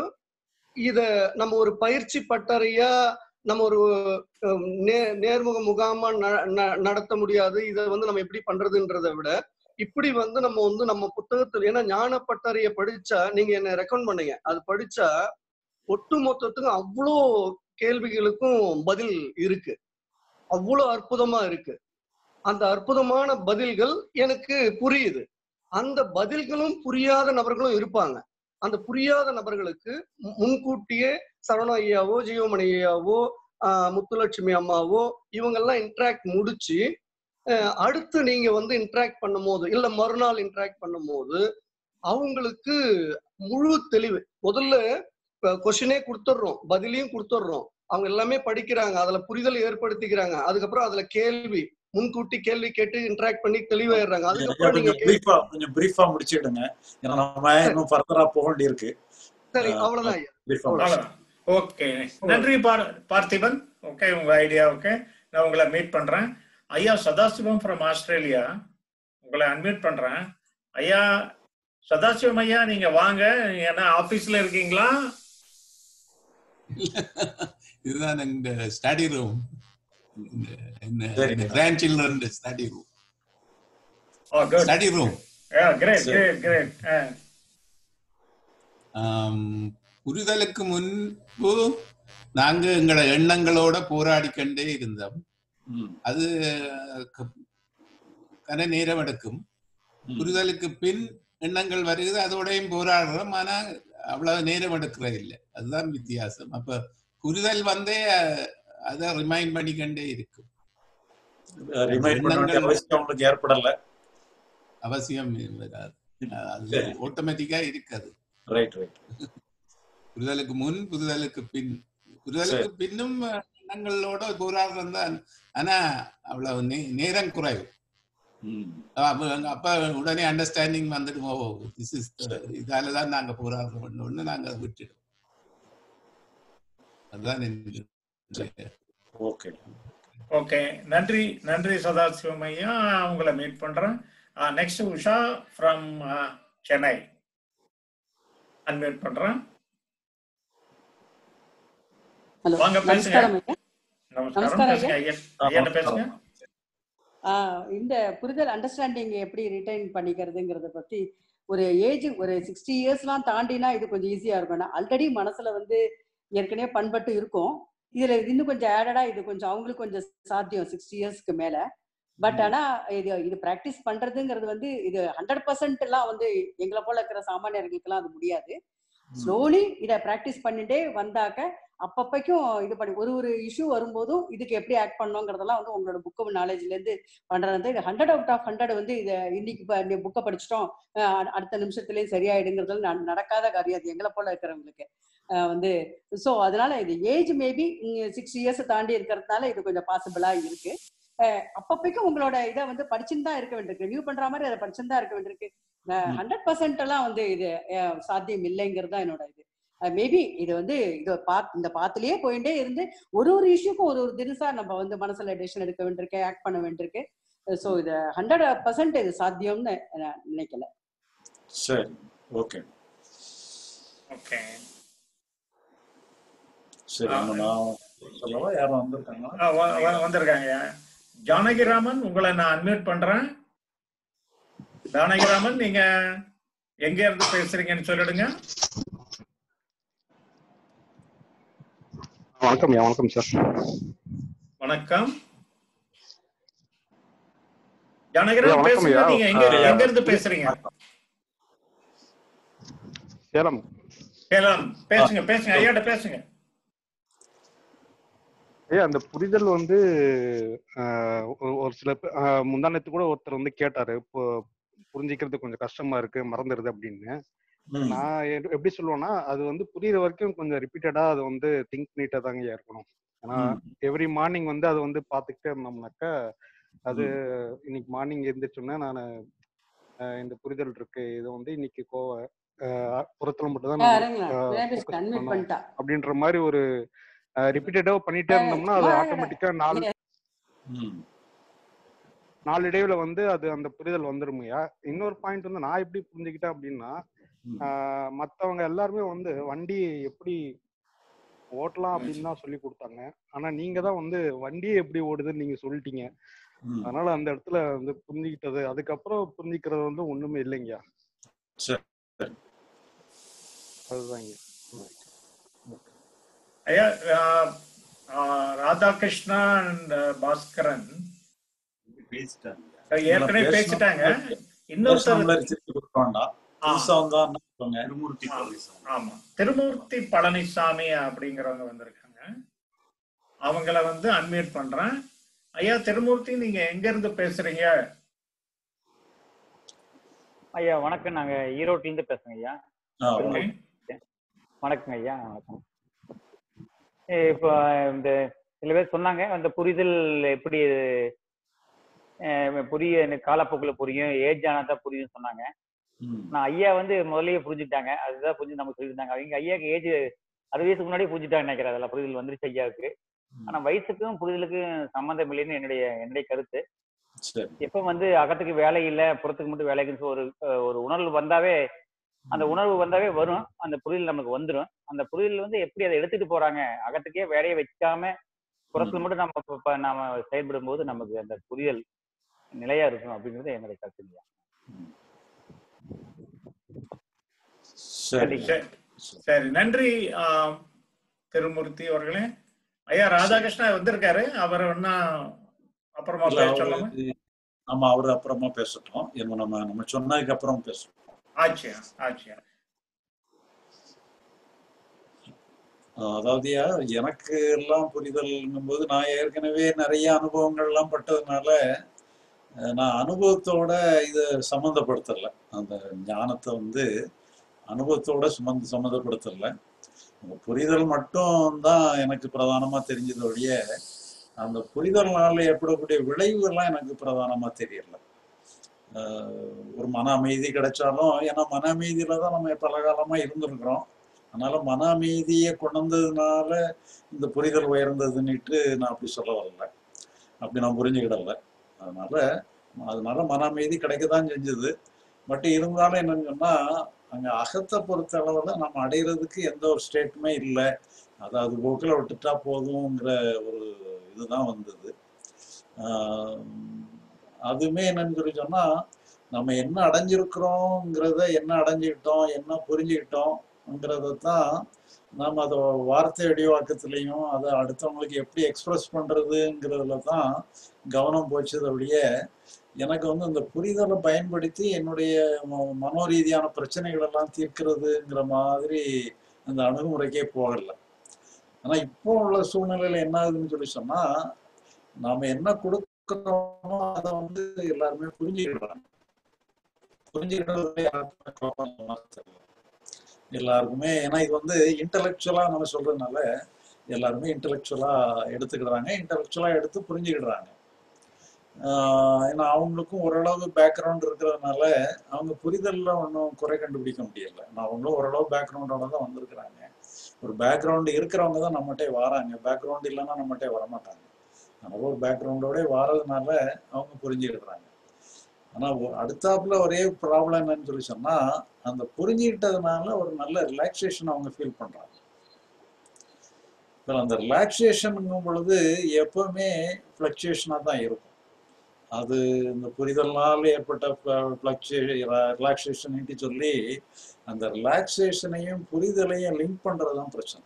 இத நம்ம ஒரு பயிற்சி பட்டறையா நம்ம ஒரு அஹ், நே- நேர்முக முகாமா ந- ந- நடத்த முடியாது இதை வந்து நம்ம எப்படி பண்றதுன்றதை விட இப்படி வந்து நம்ம வந்து நம்ம புத்தகத்துல ஏன்னா ஞான பட்டறைய படிச்சா நீங்க என்ன ரெக்கமெண்ட் பண்ணீங்க அது படிச்சா ஒட்டு மொத்தத்துக்கும் அவ்வளோ கேள்விகளுக்கும் பதில் இருக்கு அவ்வளோ அற்புதமா இருக்கு அந்த அற்புதமான பதில்கள் எனக்கு புரியுது அந்த பதில்களும் புரியாத நபர்களும் இருப்பாங்க அந்த புரியாத நபர்களுக்கு மு- முன்கூட்டியே சரவண ஐயாவோ ஜீவமணி ஐயாவோ ஆஹ் முத்துலட்சுமி அம்மாவோ இவங்கெல்லாம் இன்ட்ராக்ட் முடிச்சு அஹ் அடுத்து நீங்க வந்து இன்ட்ராக்ட் பண்ணும்போது இல்ல மறுநாள் இன்ட்ராக்ட் பண்ணும்போது அவங்களுக்கு முழு தெளிவு முதல்ல கொஸ்டினே கொடுத்துட்றோம் பதிலையும் கொடுத்துட்றோம் அவங்க எல்லாமே படிக்கிறாங்க அதுல புரிதல் ஏற்படுத்திக்கிறாங்க அதுக்கப்புறம் அதுல கேள்வி முன்கூட்டி கேள்வி கேட்டு இன்ட்ராக்ட் பண்ணி தெளிவாயிடுறாங்க ஐயா, அதுக்கப்புறம் நீங்க கொஞ்சம் பிரீஃபா கொஞ்சம் பிரீஃபா முடிச்சிடுங்க ஏன்னா நம்ம இன்னும் ஃபர்தரா போக வேண்டியிருக்கு சரி அவ்வளவுதான் ஐயா பிரீஃபா அவ்வளவுதான் ஓகே நன்றி பார் பார்த்திபன் ஓகே உங்க ஐடியா ஓகே நான் உங்களை மீட் பண்றேன் ஐயா சதாசிவம் ஃப்ரம் ஆஸ்திரேலியா உங்களை அன்மியூட் பண்றேன் ஐயா சதாசிவம் ஐயா நீங்க வாங்க நீங்க என்ன ஆபீஸ்ல இருக்கீங்களா இதுதான் இந்த ஸ்டடி ரூம் சரிங்க. Grand children study room oh good study room great great great புரிதலுக்கு முன்பு நாங்க எங்களோட எண்ணங்களோட போராடி கொண்டே இருந்தோம் அது க- கன நேரம் எடுக்கும் புரிதலுக்கு பின் எண்ணங்கள் வருகிறது அதோடையும் போராடுறோம் ஆனா அவ்வளவு நேரம் எடுக்கிறது இல்லை அதுதான் வித்தியாசம் அப்ப புரிதல் வந்தே அஹ், அதை ரிமைண்ட் பண்ணிக்கொண்டே இருக்கும் ரிமைண்ட் பண்ண வேண்டிய எண்ணங்கள் அவசியம் உங்களுக்கு ஏற்படல அவசியம் வராது அது சரி ஆட்டோமேட்டிக்கா இருக்காது ரைட் ரைட் புரிதலுக்கு முன் புரிதலுக்கு பின் புரிதலுக்கு சரி பின்னும் அஹ், எண்ணங்களோட போராடுறது தான் ஆனா அவ்வளவு நே- நேரம் குறைவு ம் அப்ப அப்ப உடனே அண்டர்ஸ்டாண்டிங் வந்துடும் ஓ திஸ் இஸ் இதால தான் நாங்க போராடுறோம் ஒண்ணு நாங்க அதை விட்டுடும் அதுதான் என்னுடைய ஓகே ஓகே நன்றி நன்றி சதாசிவம் ஐயா உங்களை மீட் பண்றேன் next Usha from Chennai unmute பண்றேன் ஹலோ வாங்க பேசுங்க நமஸ்காரம் ஐயா நமஸ்காரம் நமஸ்காரம் பேசுங்க ஐயா ஐயா ஐயா பேசுங்க ஆஹ் இந்த புரிதல் அண்டர்ஸ்டாண்டிங் எப்படி ரிட்டைன் பண்ணிக்கிறதுங்கிறத பத்தி ஒரு ஏஜ் ஒரு சிக்ஸ்டி இயர்ஸ்லாம் தாண்டினா இது கொஞ்சம் ஈஸியா இருக்கும் ஆல்ரெடி மனசுல வந்து ஏற்கனவே பண்பட்டு இருக்கும் இதுல இது இன்னும் கொஞ்சம் ஆடடா இது கொஞ்சம் அவங்களுக்கு கொஞ்சம் சாத்தியம் சிக்ஸ்டி இயர்ஸ்க்கு மேல பட் ஆனா இது இது பிராக்டிஸ் பண்றதுங்கிறது வந்து இது ஹண்ட்ரட் பர்சன்ட் எல்லாம் வந்து எங்களை போல இருக்கிற சாமானியர்களுக்கெல்லாம் அது முடியாது ஸ்லோலி இதை ப்ராக்டிஸ் பண்ணிட்டே வந்தாக்க அப்பப்பைக்கும் இது பண்ணி ஒரு ஒரு இஷ்யூ வரும்போதும் இதுக்கு எப்படி ஆக்ட் பண்ணோங்கிறதெல்லாம் வந்து உங்களோட புக்கு நாலேஜ்ல இருந்து பண்றது இது ஹண்ட்ரட் அவுட் ஆஃப் ஹண்ட்ரட் வந்து இதை இன்னைக்கு புக்கை படிச்சிட்டோம் அஹ் அ- அடுத்த நிமிஷத்துலயும் சரியாயிடுங்கிறது ந- நடக்காத காரியம் அது எங்களை போல இருக்கிறவங்களுக்கு அஹ் வந்து ஸோ அதனால இது ஏஜ் மேபி சிக்ஸ் இயர்ஸ் தாண்டி இருக்கிறதுனால இது கொஞ்சம் பாசிபிளா இருக்கு அஹ் அப்பப்பைக்கும் உங்களோட இதை வந்து படிச்சுன்னு தான் இருக்க வேண்டியிருக்கு ரிவ்யூ பண்ற மாதிரி அதை படிச்சுன்னு தான் இருக்க வேண்டியிருக்கு ஹண்ட்ரட் பர்சன்ட் எல்லாம் வந்து இது அஹ், சாத்தியம் இல்லைங்கிறது தான் என்னோட இது மேபி இது வந்து இது பாத் இந்த பாத்துலயே போயிட்டே இருந்து ஒரு ஒரு இஷ்யூக்கும் ஒரு ஒரு தினசா நம்ம வந்து மனசுல டெசிஷன் எடுக்க வேண்டியிருக்கு ஆக்ட் பண்ண வேண்டியிருக்கு ஸோ இது ஹண்ட்ரட் பர்சன்ட் இது சாத்தியம்னு நான் நினைக்கல சரி ஓகே ஓகே சரி நம்ம நான் சொல்லவா யாரும் வந்திருக்காங்களா ஆ, வ- வ- வந்திருக்காங்க ஜானகிராமன் உங்களை நான் அன்மியூட் பண்றேன் ஜானகிராமன் நீங்க எங்க இருந்து பேசுறீங்கன்னு சொல்லிடுங்க வணக்கம் ஐயா வணக்கம் சார் வணக்கம் ஐயா ஜானகிராமன் வணக்கம் பேசுங்க ஐயா நீங்க எங்க ஆஹ், எங்க இருந்து பேசுறீங்க சேலம் சேலம் பேசுங்க பேசுங்க ஐயாட்ட பேசுங்க ஐயா அந்த புரிதல் வந்து ஆஹ், ஒரு ஒரு சில பே- ஆஹ், முந்தானத்து கூட ஒருத்தர் வந்து கேட்டாரு இப்போ புரிஞ்சிக்கிறது கொஞ்சம் கஷ்டமா இருக்கு மறந்துடுது அப்படின்னு ம். நான் எ- எப்படி சொல்லுவேன்னா அது வந்து புரியுற வரைக்கும் கொஞ்சம் ரிப்பீட்டடா அது வந்து திங்க் பண்ணிட்டே தாங்க ஐயா இருக்கணும் ஏன்னா ம். எவ்ரி மார்னிங் வந்து அதை வந்து பார்த்துக்கிட்டே இருந்தோம்னாக்கா அது ம். இன்னைக்கு மார்னிங் எழுந்திரிச்சோன்னே நான் இந்த புரிதல் இருக்கு இது வந்து இன்னைக்கு கோவ ஆஹ், புறத்துல மட்டும் தான் ஆ, நம்ம இருங்களேன் விநாயகர் ஃபோக்கஸ் அன்மியூட் பண்ணணும் பண்ணிட்டா அப்படின்ற மாதிரி ஒரு ரிப்பீட்டடாக பண்ணிட்டே இருந்தோம்னா அது ஆட்டோமேட்டிக்கா நாலு ம். நாளடைவுல வந்து அது அந்த புரிதல் வந்துருமையா இன்னொரு பாயிண்ட் வந்து நான் எப்படி புரிஞ்சுக்கிட்டேன் அப்படின்னா ம். ஆஹ் மத்தவங்க எல்லாருமே வந்து வண்டி எப்படி ஓட்டலாம் அப்படின்னு தான் சொல்லி கொடுத்தாங்க ஆனா நீங்க தான் வந்து வண்டியே எப்படி ஓடுதுன்னு நீங்க சொல்லிட்டீங்க ம். அதனால அந்த இடத்துல வந்து புரிஞ்சுக்கிட்டது அதுக்கப்புறம் புரிஞ்சுக்கிறது வந்து ஒண்ணுமே இல்லைங்க சரி அதுதாங்க ஐயா ஆஹ், ஆஹ், ராதாகிருஷ்ணா அண்ட் பாஸ்கரன் பேசிட்டாங்க ஏற்கனவே பேசணும். பேசிட்டாங்க பேசணும்ல இன்னொருத்தர் திருப்பி கொடுக்க வேண்டாம் ஆ. புதுசா வந்தா என்ன சொல்லுங்க ஆமா திருமூர்த்தி பழனிசாமி அப்படிங்கிறவங்க வந்திருக்காங்க அவங்கள வந்து அன்மியூட் பண்றேன் ஐயா திருமூர்த்தி நீங்க எங்க இருந்து பேசுறீங்க ஐயா வணக்கம் நாங்க ஈரோட்ல இருந்து பேசுறோங்க ஐயா ஆ, ஓகே வணக்கங்க ஐயா வணக்கம் ஏ, இப்போ இந்த சில பேர் சொன்னாங்க அந்த புரிதல் எப்படி அஹ், புரிய எனக்கு காலப்போக்கில் புரியும் ஏஜ் ஆனாதான் புரியும் சொன்னாங்க ம். நான் ஐயா வந்து முதல்லயே புரிஞ்சுட்டாங்க அதுதான் புரிஞ்சு நமக்கு சொல்லியிருந்தாங்க அவங்க ஐயாக்கு ஏஜ் அறுபது வயசுக்கு முன்னாடியே புரிஞ்சுட்டாங்க நினைக்கிறேன் அதெல்லாம் புரிதல் வந்துருச்சு ஐயாவுக்கு ஆனா வயசுக்கும் புரிதலுக்கும் சம்மந்தம் இல்லைன்னு என்னுடைய என்னுடைய கருத்து சரி எப்ப வந்து அகத்துக்கு வேலை இல்ல புறத்துக்கு மட்டும் வேலைக்குன்னு சொல்லி ஒரு அஹ், ஒரு உணர்வு வந்தாவே அந்த உணர்வு வந்தாவே வரும் அந்த புரிதல் நமக்கு வந்துடும் அந்த புரிதல் வந்து எப்படி அதை எடுத்துட்டு போறாங்க அகத்துக்கே வேலையை வைக்காம புறத்துல மட்டும் நம்ம இப்ப- இப்ப நாம செயல்படும் போது நமக்கு அந்த புரிதல் நிலையா இருக்கும் அப்படிங்கிறது என்னுடைய கருத்துங்க சரி சரி சரி நன்றி ஆஹ், திருமூர்த்தி அவர்களே ஐயா ராதாகிருஷ்ணா வந்திருக்காரு அவர் ஒன்னா அப்புறமா இல்ல பேச அவரு சொல்லாம நம்ம அவரு அப்புறமா பேசட்டும் என்ன நம்ம நம்ம சொன்னதுக்கு அப்புறம் பேசட்டும் ஆச்சியா ஆச்சியா அஹ் அதாவதுயா எனக்கு எல்லாம் புரிதல்ங்கும் போது நான் ஏற்கனவே நிறைய அனுபவங்கள்லாம் பட்டதுனால அஹ் நான் அனுபவத்தோட இதை சம்மந்தப்படுத்தல அந்த ஞானத்தை வந்து அனுபவத்தோட சுமந்து சம்மந்தப்படுத்தல அந்த புரிதல் மட்டும் தான் எனக்கு பிரதானமா தெரிஞ்சது ஒழிய அந்த புரிதல்னால ஏற்படக்கூடிய விளைவுகள்லாம் எனக்கு பிரதானமா தெரியல ஆஹ் ஒரு மன அமைதி கிடைச்சாலும் ஏன்னா மன அமைதியில தான் நம்ம பல காலமா இருந்திருக்கிறோம் அதனால மன அமைதியை கொண்டு வந்ததுனால இந்த புரிதல் உயர்ந்ததுன்னுட்டு நான் அப்படி சொல்ல வரல அப்படி நான் புரிஞ்சுக்கிடல அதனால அதனால மன அமைதி கிடைக்க தான் செஞ்சது பட் இருந்தாலும் என்னன்னு சொன்னா அங்க அகத்தை பொறுத்த அளவுல நம்ம அடையிறதுக்கு எந்த ஒரு ஸ்டேட்டுமே இல்லை அதாவது போக்கில் விட்டுட்டா போதுங்கிற ஒரு இதுதான் வந்தது ஆஹ் அதுவுமே என்னன்னு சொல்லி சொன்னா நம்ம என்ன அடைஞ்சிருக்கிறோங்கிறத என்ன அடைஞ்சுக்கிட்டோம் என்ன புரிஞ்சுக்கிட்டோம்ங்கிறத தான் நாம் அதை வார்த்தை வடிவாக்கத்துலேயும் அதை அடுத்தவங்களுக்கு எப்படி எக்ஸ்பிரஸ் பண்ணுறதுங்கிறதுல தான் கவனம் போச்சது ஒழிய எனக்கு வந்து இந்த புரிதலை பயன்படுத்தி என்னுடைய ம- மனோரீதியான பிரச்சனைகள் எல்லாம் தீர்க்கிறதுங்கிற மாதிரி அந்த அணுகுமுறைக்கே போகல ஆனா இப்போ உள்ள சூழ்நிலையில என்ன ஆகுதுன்னு சொல்லி சொன்னா நாம என்ன கொடுக்கிறோமோ அதை வந்து எல்லாருமே புரிஞ்சுக்கிடுறாங்க புரிஞ்சுக்கிட்டது யாருக்குமே குழப்பம் தெரியல எல்லாருக்குமே ஏன்னா இது வந்து இன்டலெக்சுவலா நம்ம சொல்றதுனால எல்லாருமே இன்டலெக்சுவலா எடுத்துக்கிடுறாங்க இன்டலெக்சுவலா எடுத்து புரிஞ்சுக்கிடுறாங்க ஆஹ் ஏன்னா அவங்களுக்கும் ஓரளவு பேக்ரவுண்ட் இருக்கிறதுனால அவங்க புரிதல்ல ஒன்றும் குறை கண்டுபிடிக்க முடியல நான் அவங்களும் ஓரளவு பேக்ரவுண்டோட தான் வந்திருக்கிறாங்க ஒரு பேக்ரவுண்ட் இருக்கிறவங்க தான் நம்மகிட்டே வராங்க பேக்ரவுண்ட் இல்லைன்னா நம்மகிட்டே வரமாட்டாங்க அதனால ஒரு பேக்ரவுண்டோட வாரதுனால அவங்க புரிஞ்சுக்கிடுறாங்க ஆனா ஒ- அடுத்தாப்புல ஒரே ப்ராப்ளம் என்னன்னு சொல்லி சொன்னா அந்த புரிஞ்சுக்கிட்டதுனால ஒரு நல்ல ரிலாக்ஸேஷன் அவங்க ஃபீல் பண்றாங்க இப்போ அந்த ரிலாக்ஸேஷனுங்கும் பொழுது எப்பவுமே ஃப்ளக்சுவேஷனாக தான் இருக்கும் அது இந்த புரிதல்னால ஏற்பட்ட ரிலாக்ஸேஷன் சொல்லி அந்த ரிலாக்ஸேஷனையும் புரிதலையும் லிங்க் பண்றது தான் பிரச்சனை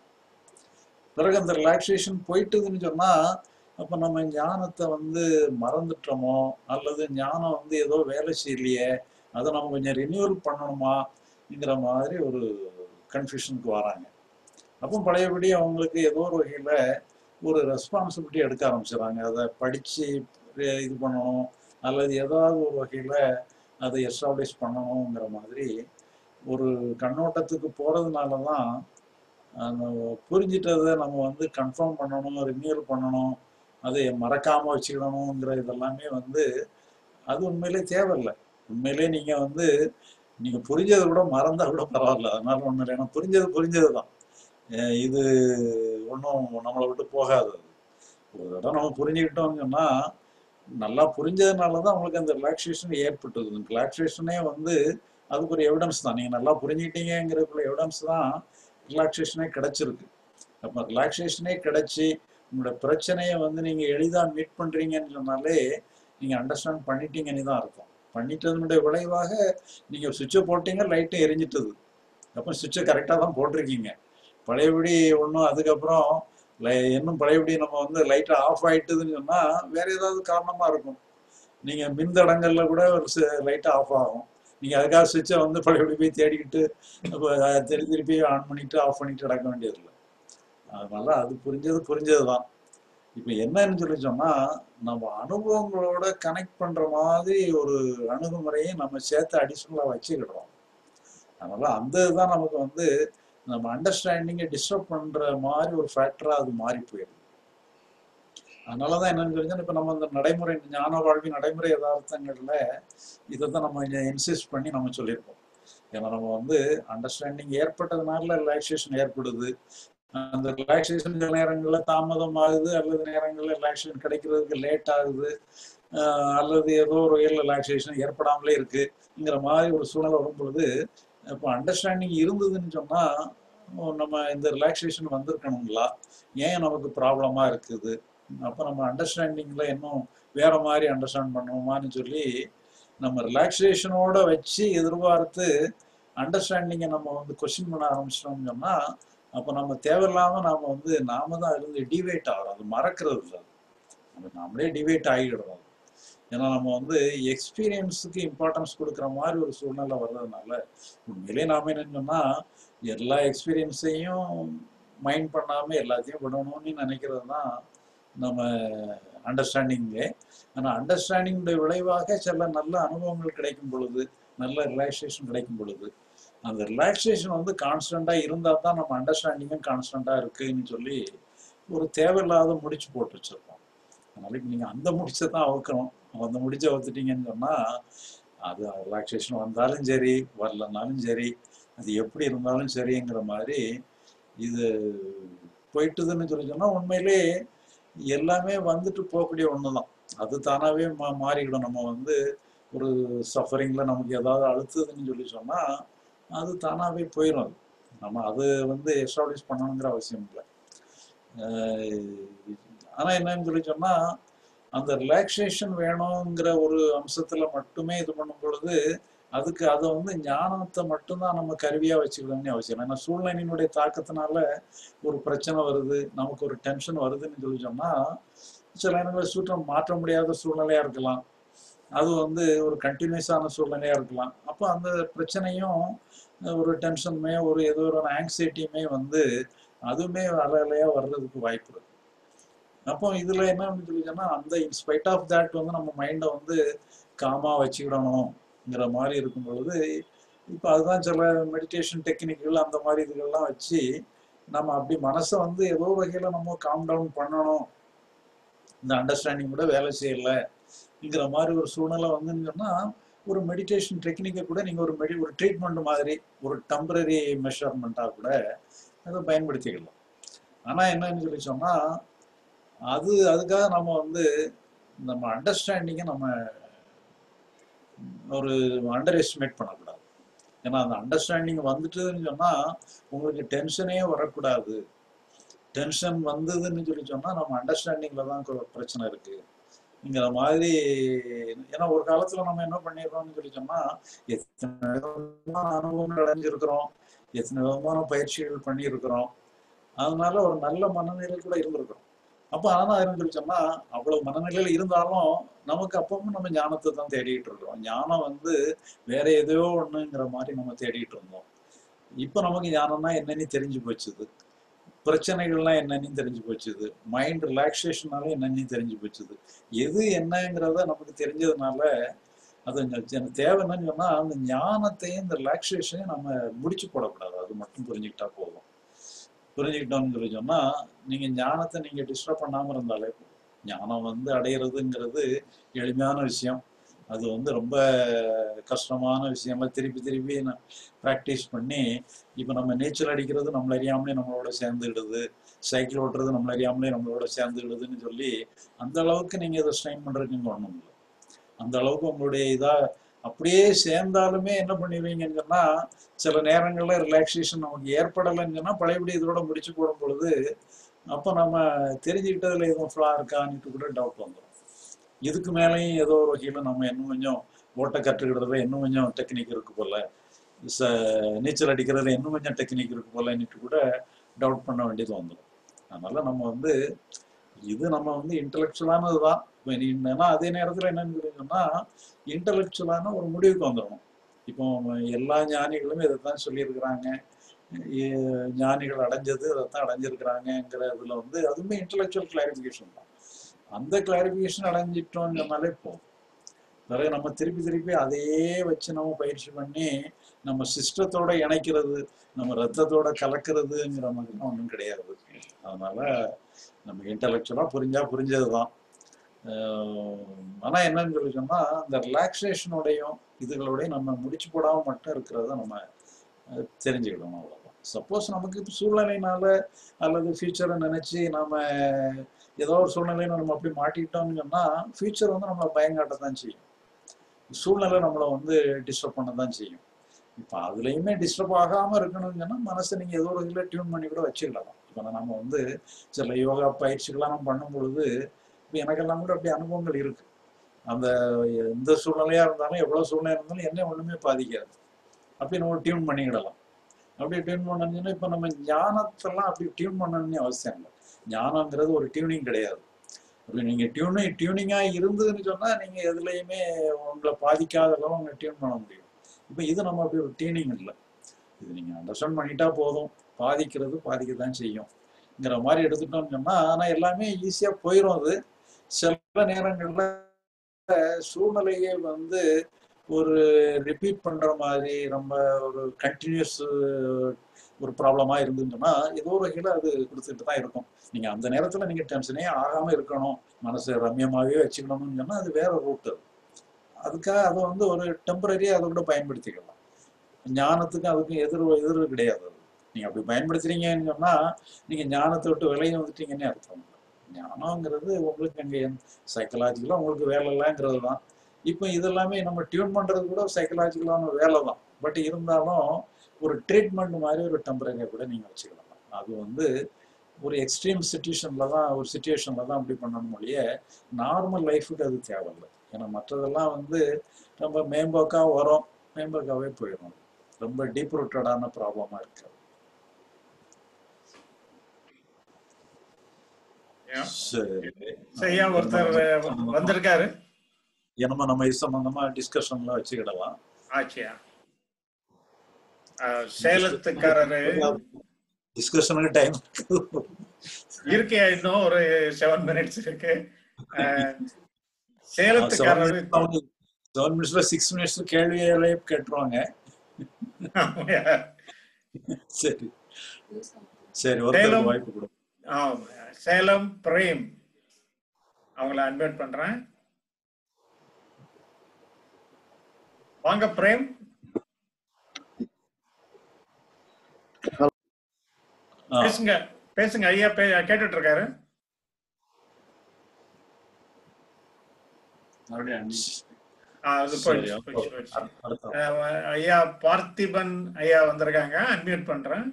பிறகு அந்த ரிலாக்ஸேஷன் போயிட்டுதுன்னு சொன்னா அப்ப நம்ம ஞானத்தை வந்து மறந்துட்டோமோ அல்லது ஞானம் வந்து ஏதோ வேலை செய்யலையே அதை நம்ம கொஞ்சம் ரினியூவல் பண்ணணுமாங்கிற மாதிரி ஒரு கன்ஃபியூஷனுக்கு வராங்க அப்போ பழையபடி அவங்களுக்கு ஏதோ ஒரு வகையில ஒரு ரெஸ்பான்சிபிலிட்டி எடுக்க ஆரம்பிச்சிடறாங்க அதை படிச்சு இது இது பண்ணணும் அல்லது ஏதாவது ஒரு வகையில அதை எஸ்டாப்ளிஷ் பண்ணணுங்கிற மாதிரி ஒரு கண்ணோட்டத்துக்கு போறதுனால தான் அந்த புரிஞ்சிட்டதை நம்ம வந்து கன்ஃபார்ம் பண்ணணும் ரினியூவல் பண்ணணும் அதை மறக்காம வச்சுக்கணுங்கிற இதெல்லாமே வந்து அது உண்மையிலே தேவையில்லை உண்மையிலே நீங்க வந்து நீங்க புரிஞ்சதை கூட மறந்தா கூட பரவாயில்ல அதனால ஒண்ணும் இல்லை ஏன்னா புரிஞ்சது புரிஞ்சது தான் இது ஒன்றும் நம்மளை விட்டு போகாது அது. ஒரு தடவை நம்ம புரிஞ்சுக்கிட்டோம்னு சொன்னா நல்லா புரிஞ்சதுனால தான் உங்களுக்கு அந்த ரிலாக்ஸேஷன் ஏற்பட்டது இந்த ரிலாக்ஸேஷனே வந்து அதுக்கு ஒரு எவிடன்ஸ் தான் நீங்கள் நல்லா புரிஞ்சுக்கிட்டீங்கிறதுக்குள்ள எவிடன்ஸ் தான் ரிலாக்ஸேஷனே கிடைச்சிருக்கு அப்போ ரிலாக்ஸேஷனே கிடைச்சி உங்களோட பிரச்சனையை வந்து நீங்கள் எளிதாக மீட் பண்ணுறீங்கன்னு சொன்னாலே நீங்கள் அண்டர்ஸ்டாண்ட் பண்ணிட்டீங்கன்னு தான் அர்த்தம் பண்ணிட்டதனுடைய விளைவாக நீங்கள் சுவிட்சை போட்டீங்க லைட்டு எரிஞ்சிட்டது அப்போ சுவிட்சை கரெக்டாக தான் போட்டிருக்கீங்க பழையபடி ஒன்றும் அதுக்கப்புறம் லை- இன்னும் பழையபடி நம்ம வந்து லைட்டை ஆஃப் ஆயிட்டுதுன்னு சொன்னால் வேற ஏதாவது காரணமாக இருக்கும் நீங்கள் மின்தடங்கள்ல கூட ஒரு லைட்டு ஆஃப் ஆகும் நீங்கள் அதுக்காக சுவிட்சை வந்து பழையபடி போய் தேடிக்கிட்டு அப்போ அதை திருப்பி திருப்பி ஆன் பண்ணிட்டு ஆஃப் பண்ணிட்டு நடக்க வேண்டியதில்லை அதனால அது புரிஞ்சது புரிஞ்சது தான் இப்போ என்னன்னு சொல்லி சொன்னால் நம்ம அனுபவங்களோட கனெக்ட் பண்ணுற மாதிரி ஒரு அணுகுமுறையை நம்ம சேர்த்து அடிஷ்னலாக வச்சுக்கிடுறோம் அதனால அந்த இதுதான் நமக்கு வந்து நம்ம அண்டர்ஸ்டாண்டிங்கை டிஸ்டர்ப் பண்ற மாதிரி ஒரு ஃபேக்டரா அது மாறி போயிடுது அதனாலதான் என்னன்னு தெரிஞ்சா இப்ப நம்ம இந்த நடைமுறை ஞான வாழ்வி நடைமுறை யதார்த்தங்கள்ல இதை தான் நம்ம இன்சிஸ்ட் பண்ணி நம்ம சொல்லியிருக்கோம் ஏன்னா நம்ம வந்து அண்டர்ஸ்டாண்டிங் ஏற்பட்டதுனால ரிலாக்ஸேஷன் ஏற்படுது அந்த ரிலாக்ஸேஷன் சில நேரங்களில் தாமதம் ஆகுது அல்லது நேரங்களில் ரிலாக்ஸேஷன் கிடைக்கிறதுக்கு லேட் ஆகுது ஆஹ் அல்லது ஏதோ ஒரு வகையில் ரிலாக்ஸேஷன் ஏற்படாமலே இருக்குங்கிற மாதிரி ஒரு சூழ்நிலை வரும்பொழுது இப்போ அண்டர்ஸ்டாண்டிங் இருந்ததுன்னு சொன்னா நம்ம இந்த ரிலாக்ஸேஷன் வந்திருக்கணுங்களா ஏன் நமக்கு ப்ராப்ளமா இருக்குது அப்போ நம்ம அண்டர்ஸ்டாண்டிங்ல இன்னும் வேற மாதிரி அண்டர்ஸ்டாண்ட் பண்ணுவோமான்னு சொல்லி நம்ம ரிலாக்ஸேஷனோட வச்சு எதிர்பார்த்து அண்டர்ஸ்டாண்டிங்கை நம்ம வந்து கொஸ்டின் பண்ண ஆரம்பிச்சிட்டோம்னு சொன்னா அப்போ நம்ம தேவையில்லாம நாம வந்து நாம தான் இருந்து டிவைட் ஆகிறோம் அது மறக்கிறது இல்லை அது. நம்ம நம்மளே டிவைட் ஆகிடுறோம் அது. ஏன்னா நம்ம வந்து எக்ஸ்பீரியன்ஸுக்கு இம்பார்ட்டன்ஸ் கொடுக்குற மாதிரி ஒரு சூழ்நிலை வர்றதுனால உண்மையிலே நாம என்ன சொன்னா எல்லா எக்ஸ்பீரியன்ஸையும் மைண்ட் பண்ணாம எல்லாத்தையும் விடணும்னு நினைக்கிறது தான் நம்ம அண்டர்ஸ்டாண்டிங்கே ஆனால் அண்டர்ஸ்டாண்டிங்குடைய விளைவாக சில நல்ல அனுபவங்கள் கிடைக்கும் பொழுது நல்ல ரிலாக்ஸேஷன் கிடைக்கும் பொழுது அந்த ரிலாக்ஸேஷன் வந்து கான்ஸ்டண்ட்டாக இருந்தால் தான் நம்ம அண்டர்ஸ்டாண்டிங்கும் கான்ஸ்டண்ட்டாக இருக்குன்னு சொல்லி ஒரு தேவையில்லாத முடிச்சு போட்டு வச்சிருக்கோம் அதனால இப்போ நீங்கள் அந்த முடிச்சை தான் அவுக்கணும் அந்த முடிச்சை அவுத்துட்டீங்கன்னு சொன்னால் அது ரிலாக்ஸேஷன் வந்தாலும் சரி வரலனாலும் சரி அது எப்படி இருந்தாலும் சரிங்கிற மாதிரி இது போயிட்டுதுன்னு சொல்லி சொன்னால் உண்மையிலே எல்லாமே வந்துட்டு போகக்கூடிய ஒன்று தான் அது தானாகவே மா மாறிடும் நம்ம வந்து ஒரு சஃபரிங்கில் நமக்கு ஏதாவது அழுத்துதுன்னு சொல்லி சொன்னால் அது தானாகவே போயிடும் அது நம்ம அது வந்து எஸ்டாப்ளிஷ் பண்ணணுங்கிற அவசியம் இல்லை ஆனால் என்னன்னு சொல்லி சொன்னால் அந்த ரிலாக்ஸேஷன் வேணுங்கிற ஒரு அம்சத்தில் மட்டுமே இது பண்ணும் பொழுது அதுக்கு அதை வந்து ஞானத்தை மட்டும்தான் நம்ம கருவியாக வச்சுக்கணும்னு அவசியம் இல்லை. ஏன்னா சூழ்நிலையினுடைய தாக்கத்தினால ஒரு பிரச்சனை வருது நமக்கு ஒரு டென்ஷன் வருதுன்னு சொல்லி சொன்னால் சில நேரங்களில் சூற்றம் மாற்ற முடியாத சூழ்நிலையாக இருக்கலாம் அது வந்து ஒரு கண்டினியூஸான சூழ்நிலையாக இருக்கலாம் அப்போ அந்த பிரச்சனையும் ஒரு டென்ஷனுமே ஒரு ஏதோ ஒரு ஆங்ஸைட்டியுமே வந்து அதுவுமே அலை அலையாக வர்றதுக்கு வாய்ப்பு இருக்கு அப்போ இதில் என்ன சொல்லி சொன்னால் அந்த இன்ஸ்பைட் ஆஃப் தேட் வந்து நம்ம மைண்டை வந்து காமாக வச்சுக்கிடணுங்கிற மாதிரி இருக்கும் பொழுது இப்போ அதுதான் சில மெடிடேஷன் டெக்னிக்குகள் அந்த மாதிரி இதுகள்லாம் வச்சு நம்ம அப்படி மனசை வந்து ஏதோ வகையில் நம்ம காம் டவுன் பண்ணணும் இந்த அண்டர்ஸ்டாண்டிங் கூட வேலை செய்யலைங்கிற மாதிரி ஒரு சூழ்நிலை வந்துன்னு சொன்னால் ஒரு மெடிடேஷன் டெக்னிக்கை கூட நீங்கள் ஒரு மெடி ஒரு ட்ரீட்மெண்ட் மாதிரி ஒரு டெம்பரரி மெஷர்மெண்ட்டாக கூட அதை பயன்படுத்திக்கலாம் ஆனால் என்னன்னு சொல்லி சொன்னால் அது அதுக்காக நம்ம வந்து நம்ம அண்டர்ஸ்டாண்டிங்கை நம்ம ஒரு அண்டர் எஸ்டிமேட் பண்ணக்கூடாது ஏன்னா அந்த அண்டர்ஸ்டாண்டிங் வந்துட்டுன்னு சொன்னால் உங்களுக்கு டென்ஷனே வரக்கூடாது டென்ஷன் வந்ததுன்னு சொல்லி சொன்னால் நம்ம அண்டர்ஸ்டாண்டிங்கில் தான் கொ- பிரச்சனை இருக்குங்கிற மாதிரி ஏன்னா ஒரு காலத்தில் நம்ம என்ன பண்ணிடுறோம்னு சொல்லி சொன்னால் எத்தனை விதமான அனுபவங்கள் அடைஞ்சிருக்கிறோம் எத்தனை விதமான பயிற்சிகள் பண்ணியிருக்கிறோம் அதனால ஒரு நல்ல மனநிலை கூட இருந்திருக்கிறோம் அப்போ ஆனால் என்ன சொல்லி சொன்னால் அவ்வளவு மனநிலையில் இருந்தாலும் நமக்கு அப்பவும் நம்ம ஞானத்தை தான் தேடிட்டு இருக்கிறோம் ஞானம் வந்து வேற எதையோ ஒண்ணுங்கிற மாதிரி நம்ம தேடிட்டு இருந்தோம் இப்போ நமக்கு ஞானம்னா என்னன்னு தெரிஞ்சு போச்சுது பிரச்சனைகள்லாம் என்னன்னு தெரிஞ்சு போச்சுது மைண்ட் ரிலாக்ஸேஷனால என்னன்னு தெரிஞ்சு போச்சுது எது என்னங்கிறத நமக்கு தெரிஞ்சதுனால அது எனக்கு எனக்கு தேவை என்னன்னு சொன்னா அந்த ஞானத்தையும் இந்த ரிலாக்ஸேஷனையும் நம்ம முடிச்சு போடக்கூடாது அது மட்டும் புரிஞ்சுக்கிட்டா போதும் புரிஞ்சுக்கிட்டோம்னு சொல்லி சொன்னா நீங்க ஞானத்தை நீங்க டிஸ்டர்ப் பண்ணாம இருந்தாலே போதும் ஞானம் வந்து அடையிறதுங்கிறது எளிமையான விஷயம் அது வந்து ரொம்ப கஷ்டமான விஷயமா திருப்பி திருப்பி ப்ராக்டிஸ் பண்ணி இப்போ நம்ம நீச்சல் அடிக்கிறது நம்மள அறியாமலே நம்மளோட சேர்ந்துடுது சைக்கிள் ஓட்டுறது நம்மள அறியாமலே நம்மளோட சேர்ந்துடுதுன்னு சொல்லி அந்த அளவுக்கு நீங்க இதை ஸ்ட்ரெயின் பண்றதுக்கு ஒன்றும் இல்லை அந்த அளவுக்கு உங்களுடைய இதா அப்படியே சேர்ந்தாலுமே என்ன பண்ணிடுவீங்கன்னு சொன்னா சில நேரங்கள்ல ரிலாக்ஸேஷன் நமக்கு ஏற்படலைன்னு சொன்னா பழையபடி இதோட முடிச்சு போடும் பொழுது அப்போ நம்ம தெரிஞ்சுக்கிட்டதுல எதுவும் ஃப்ளா இருக்கான்னுட்டு கூட டவுட் வந்துடும் இதுக்கு மேலேயும் ஏதோ ஒரு வகையில் நம்ம இன்னும் கொஞ்சம் ஓட்ட கற்றுக்கிறதுல இன்னும் கொஞ்சம் டெக்னிக் இருக்கு போல ச நீச்சல் அடிக்கிறதுல இன்னும் கொஞ்சம் டெக்னிக் இருக்கு போலன்னுட்டு கூட டவுட் பண்ண வேண்டியது வந்துடும் அதனால நம்ம வந்து இது நம்ம வந்து இன்டலெக்சுவலானது தான் ஏன்னா அதே நேரத்தில் என்னன்னு சொன்னா இன்டலெக்சுவலான ஒரு முடிவுக்கு வந்துடணும் இப்போ எல்லா ஞானிகளும் இதை தான் சொல்லியிருக்கிறாங்க எ- ஞானிகள் அடைஞ்சது அதைத்தான் அடைஞ்சிருக்கிறாங்கங்கிற இதுல வந்து அதுவுமே இன்டலெக்சுவல் கிளாரிஃபிகேஷன் தான் அந்த கிளாரிஃபிகேஷன் அடைஞ்சிட்டோம்னு சொன்னாலே போதும் பிறகு நம்ம திருப்பி திருப்பி அதையே வச்சு நம்ம பயிற்சி பண்ணி நம்ம சிஸ்டத்தோட இணைக்கிறது நம்ம ரத்தத்தோட கலக்கிறதுங்கிற மாதிரிலாம் ஒன்றும் கிடையாது அதனால நம்ம இன்டலெக்சுவலாக புரிஞ்சா புரிஞ்சது தான் ஆனால் என்னன்னு சொல்லி சொன்னால் அந்த ரிலாக்ஸேஷனோடையும் இதுகளோடையும் நம்ம முடிச்சு போடாமல் மட்டும் இருக்கிறத நம்ம அஹ், தெரிஞ்சுக்கிடணும் அவ்வளோதான் சப்போஸ் நமக்கு இப்போ சூழ்நிலையினால அல்லது ஃபியூச்சரை நினச்சி நாம ஏதோ ஒரு சூழ்நிலையில நம்ம அப்படி மாட்டிக்கிட்டோம்னு சொன்னால் ஃபியூச்சர் வந்து நம்மளை பயங்காட்ட தான் செய்யும் சூழ்நிலை நம்மளை வந்து டிஸ்டர்ப் பண்ண தான் செய்யும் இப்போ அதுலேயுமே டிஸ்டர்ப் ஆகாமல் இருக்கணும்னு சொன்னால் மனசை நீங்கள் ஏதோ ஒரு இதில் டியூன் பண்ணி கூட வச்சுக்கலாம் இப்போ நம்ம வந்து சில யோகா பயிற்சிகள்லாம் நம்ம பண்ணும் பொழுது இப்போ எனக்கெல்லாம் கூட அப்படி அனுபவங்கள் இருக்கு அந்த எந்த சூழ்நிலையாக இருந்தாலும் எவ்வளோ சூழ்நிலை இருந்தாலும் என்ன ஒன்றுமே பாதிக்காது அப்படி நம்ம டியூன் பண்ணிக்கிடலாம் அப்படி டியூன் பண்ணணும்னா இப்போ நம்ம ஞானத்தெல்லாம் அப்படி டியூன் பண்ணணும்னு அவசியம் இல்லை ஞானங்கிறது ஒரு டியூனிங் கிடையாது அப்படி நீங்கள் டியூனிங் டியூனிங்காக இருந்ததுன்னு சொன்னால் நீங்கள் எதுலேயுமே உங்களை பாதிக்காத அளவு உங்களை டியூன் பண்ண முடியும் இப்போ இது நம்ம அப்படி ஒரு டியூனிங் இல்லை இது நீங்கள் அண்டர்ஸ்டாண்ட் பண்ணிட்டா போதும் பாதிக்கிறது பாதிக்க தான் செய்யும்ங்கிற மாதிரி எடுத்துட்டோம்னு சொன்னா ஆனா எல்லாமே ஈஸியா போயிடும் அது சில நேரங்கள்ல சூழ்நிலையை வந்து ஒரு ரிப்பீட் பண்ற மாதிரி ரொம்ப ஒரு கண்டினியூஸ் ஒரு ப்ராப்ளமா இருந்துச்சுன்னா ஏதோ ஒரு வகையில அது கொடுத்துட்டு தான் இருக்கும் நீங்க அந்த நேரத்துல நீங்க டென்ஷனே ஆகாம இருக்கணும் மனசை ரம்யமாவே வச்சுக்கணும்னு சொன்னா அது வேற ரூட் அதுக்காக அதை வந்து ஒரு டெம்பரரியா அதை கூட பயன்படுத்திக்கலாம் ஞானத்துக்கும் அதுக்கும் எதிர் எதிர் கிடையாது அது நீங்க அப்படி பயன்படுத்துறீங்கன்னு சொன்னா நீங்க ஞானத்தை விட்டு விலகி வந்துட்டீங்கன்னு அர்த்தம் ஞானங்கிறது உங்களுக்கு அங்கே சைக்கலாஜிக்கலாக உங்களுக்கு வேலை இல்லைங்கிறது தான் இப்போ இதெல்லாமே நம்ம டியூன் பண்ணுறது கூட சைக்கலாஜிக்கலான வேலை தான் பட் இருந்தாலும் ஒரு ட்ரீட்மெண்ட் மாதிரி ஒரு டெம்பரரியாக கூட நீங்கள் வச்சுக்கலாம் அது வந்து ஒரு எக்ஸ்ட்ரீம் சுச்சுவேஷனில் தான் ஒரு சுச்சுவேஷனில் தான் அப்படி பண்ணணும் ஒழிய நார்மல் லைஃபுக்கு அது தேவையில்லை ஏன்னா மற்றதெல்லாம் வந்து ரொம்ப மேம்போக்காக வரும் மேம்போக்காவே போயிடும் ரொம்ப டீப் ரூட்டடான ப்ராப்ளமாக இருக்காது சரி சரியா ஒருத்தர் வந்திருக்காரு என்னமோ நம்ம இது சம்பந்தமா டிஸ்கஷன்ல வச்சுக்கிடலாம் ஆச்சியா அஹ், சேலத்துக்காரரு டிஸ்கஷனுக்கு டைம் இருக்கையா இன்னும் ஒரு செவன் மினிட்ஸ் இருக்கு அஹ், சேலத்துக்காரரு செவன் மினிட்ஸ்ல சிக்ஸ் மினிட்ஸ் கேள்விகளே கேட்டுருவாங்க சரி சரி சேலம் ஒருத்தருக்கு வாய்ப்பு கொடு ஆமா சேலம் பிரேம் அவங்கள அன்வைட் பண்றேன் வாங்க பிரேம் பேசுங்க பேசுங்க ஐயா பே கேட்டுட்டு இருக்காரு ஆ, அது போயிடுச்சு, போயிடுச்சு, போயிடுச்சு. அஹ், ஐயா பார்த்திபன் ஐயா வந்திருக்காங்க அன்மியூட் பண்றேன்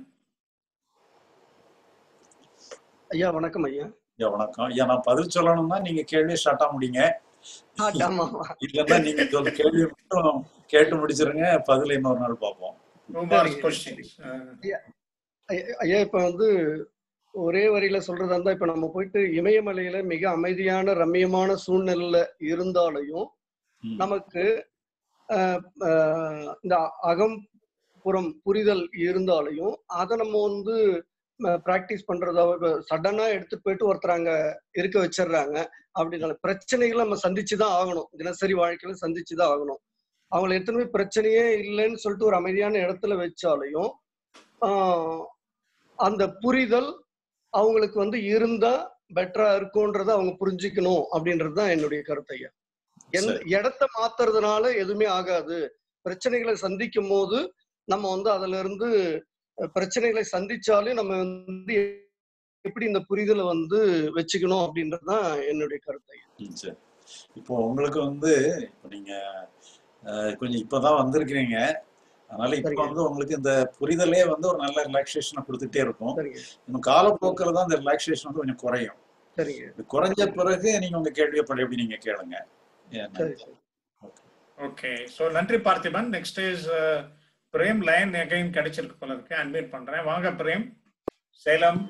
ஐயா வணக்கம் ஐயா ஐயா வணக்கம் ஐயா நான் பதில் சொல்லணும்னா நீங்க கேள்வி ஸ்டார்ட் முடிங்க ஆமா இல்லைன்னா நீங்க சொல்ல கேள்வி மட்டும் கேட்டு முடிச்சிருங்க பதில் இன்னொரு நாள் பார்ப்போம் குமார் கொஸ்டின் ஐயா ஐயா- ஐயா இப்ப வந்து ஒரே வரியில சொல்றதா இருந்தா இப்ப நம்ம போயிட்டு இமயமலையில மிக அமைதியான ரம்மியமான சூழ்நிலையில இருந்தாலையும் நமக்கு ஆஹ், ஆஹ், இந்த அகம் புறம் புரிதல் இருந்தாலையும் அதை நம்ம வந்து ப்ராக்டிஸ் பண்றதா சடனா எடுத்துட்டு போயிட்டு ஒருத்தர் அங்க இருக்க வச்சிடுறாங்க அப்படின்னால பிரச்சனைகளை நம்ம சந்திச்சுதான் ஆகணும் தினசரி வாழ்க்கையில சந்திச்சுதான் ஆகணும் அவங்களை எத்தனை போய் பிரச்சனையே இல்லைன்னு சொல்லிட்டு ஒரு அமைதியான இடத்துல வச்சாலையும் ஆஹ், அந்த புரிதல் அவங்களுக்கு வந்து இருந்தா பெட்டரா இருக்கும்ன்றத அவங்க புரிஞ்சுக்கணும் அப்படின்றது தான் என்னுடைய கருத்து ஐயா எந்த இடத்த மாத்துறதுனால எதுவுமே ஆகாது பிரச்சனைகளை சந்திக்கும் போது நம்ம வந்து அதுல இருந்து அஹ், பிரச்சனைகளை சந்திச்சாலும் நம்ம வந்து எப்படி இந்த புரிதலை வந்து வச்சுக்கணும் அப்படின்றது தான் என்னுடைய கருத்து ஐயா ம், சரி இப்போ உங்களுக்கு வந்து இப்போ நீங்க அஹ், கொஞ்சம் இப்பதான் வந்திருக்கிறீங்க அதனால இப்போ சரிங்க. வந்து உங்களுக்கு இந்த புரிதலே வந்து ஒரு நல்ல ரிலாக்ஸேஷனை கொடுத்துட்டே இருக்கும் சரிங்க இன்னும் காலப்போக்கில் தான் இந்த ரிலாக்ஸேஷன் வந்து கொஞ்சம் குறையும் சரிங்க இது குறைஞ்ச பிறகு நீங்க உங்க கேள்வியை பழையபடி நீங்க கேளுங்க ஏன்னா, சரி சரி ஓகே ஸோ நன்றி Parthiban next is Prem line again கிடைச்சிருக்கு போல இருக்கு அன்மியூட் பண்றேன் வாங்க பிரேம் சேலம்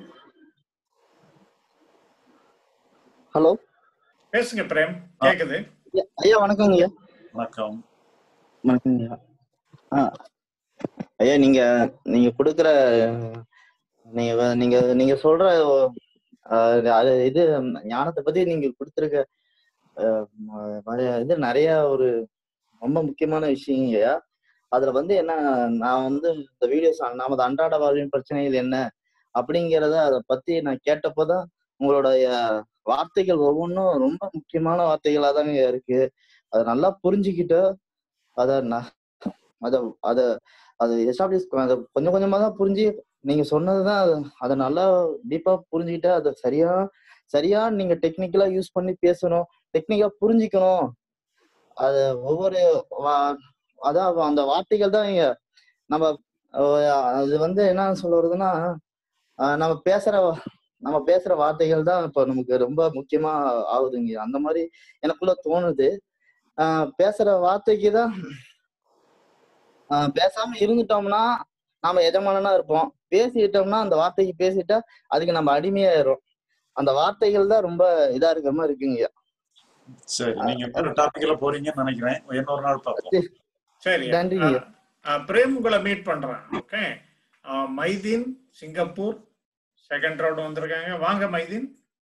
ஹலோ பேசுங்க பிரேம் கேக்குது ஐயா வணக்கங்க ஐயா வணக்கம் வணக்கங்க ஐயா ஆ ஐயா நீங்க நீங்க கொடுக்குற நீங்க வ- நீங்க நீங்க சொல்ற அஹ், அது இது ஞானத்தை பத்தி நீங்க கொடுத்துருக்க அஹ், ம- ம- இது நிறைய ஒரு ரொம்ப முக்கியமான விஷயங்க ஐயா அதுல வந்து என்ன நான் வந்து இந்த வீடியோஸ் நமது அன்றாட வாழ்வின் பிரச்சனைகள் என்ன அப்படிங்கிறத அதை பத்தி நான் கேட்டப்போதான் உங்களுடைய வார்த்தைகள் ஒவ்வொன்றும் ரொம்ப முக்கியமான வார்த்தைகளா தாங்க இருக்கு அதை நல்லா புரிஞ்சுக்கிட்டு அதை ந- அதை அதை அது எஸ்டாப்ளிஷ் அதை கொஞ்சம் கொஞ்சமா தான் புரிஞ்சு நீங்க சொன்னதுதான் அது- அதை நல்லா டீப்பா புரிஞ்சுக்கிட்டு அதை சரியா சரியா நீங்க டெக்னிக்கலா யூஸ் பண்ணி பேசணும் டெக்னிக்கா புரிஞ்சுக்கணும் அது ஒவ்வொரு வா- அதான் அந்த வார்த்தைகள் தான் இங்க நம்ம அஹ், அது வந்து என்ன சொல்ல வருதுன்னா அஹ், நம்ம பேசுற நம்ம பேசுற வார்த்தைகள் தான் இப்ப நமக்கு ரொம்ப முக்கியமா ஆகுதுங்க அந்த மாதிரி எனக்குள்ள தோணுது ஆஹ் பேசுற வார்த்தைக்கு தான் ஆஹ் பேசாம இருந்துட்டோம்னா நாம எஜமானனா இருப்போம் பேசிட்டோம்னா அந்த வார்த்தைக்கு பேசிட்டா அதுக்கு நம்ம அடிமையாயிரும் அந்த வார்த்தைகள் தான் ரொம்ப இதா இருக்கிற மாதிரி இருக்குங்க சரி நீங்க வேற டாபிக்ல போறீங்கன்னு நினைக்கிறேன் இன்னொரு நாள் பார்ப்போம் சரி நன்றிங்க. அஹ், அஹ், பிரேம் உங்களை மீட் பண்றேன் okay Maideen Singapore second round வந்திருக்காங்க வாங்க மைதீன்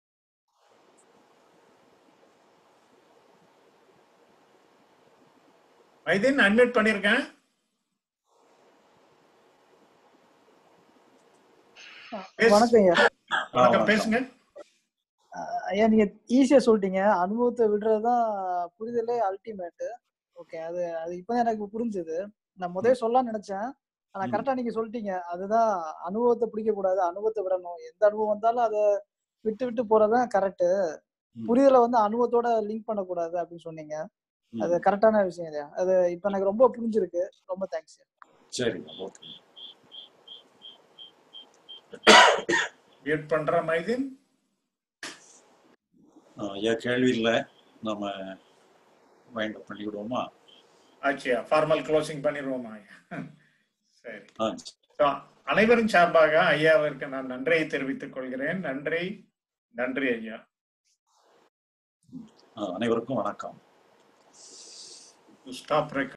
மைதீன் அட்மிட் பண்ணிருக்கேன் பேசு. வணக்கம் ஐயா வணக்கம் பேசுங்க அஹ் ஐயா நீங்க ஈஸியா சொல்லிட்டீங்க அனுபவத்தை விடுறதுதான் புரிதலே அல்டிமேட் ஓகே அது அது இப்பதான் எனக்கு புரிஞ்சுது நான் முதல்ல சொல்லலாம்னு நினைச்சேன் ஆனா ம். கரெக்டா நீங்க சொல்லிட்டீங்க அதுதான் அனுபவத்தை பிடிக்க கூடாது அனுபவத்தை விடணும் எந்த அனுபவம் வந்தாலும் அதை விட்டு விட்டு போறதுதான் கரெக்ட் புரிதலை வந்து அனுபவத்தோட லிங்க் பண்ணக்கூடாது அப்படின்னு சொன்னீங்க அது கரெக்டான விஷயம் இல்லையா அது இப்ப எனக்கு ரொம்ப புரிஞ்சிருக்கு ரொம்ப தேங்க்ஸ் சரிங்க ஓகே மியூட் பண்ற மைதீன் ஐயா கேள்வி இல்லை நம்ம வைண்ட் அப் பண்ணி விடுவோமா ஆச்சியா ஃபார்மல் க்ளோசிங் பண்ணிடுவோமா சரி ஆ So, அனைவரின் சார்பாக ஐயாவிற்கு நான் நன்றியை தெரிவித்துக் கொள்கிறேன் நன்றி நன்றி ஐயா ஆ, அனைவருக்கும் வணக்கம் ஸ்டாப்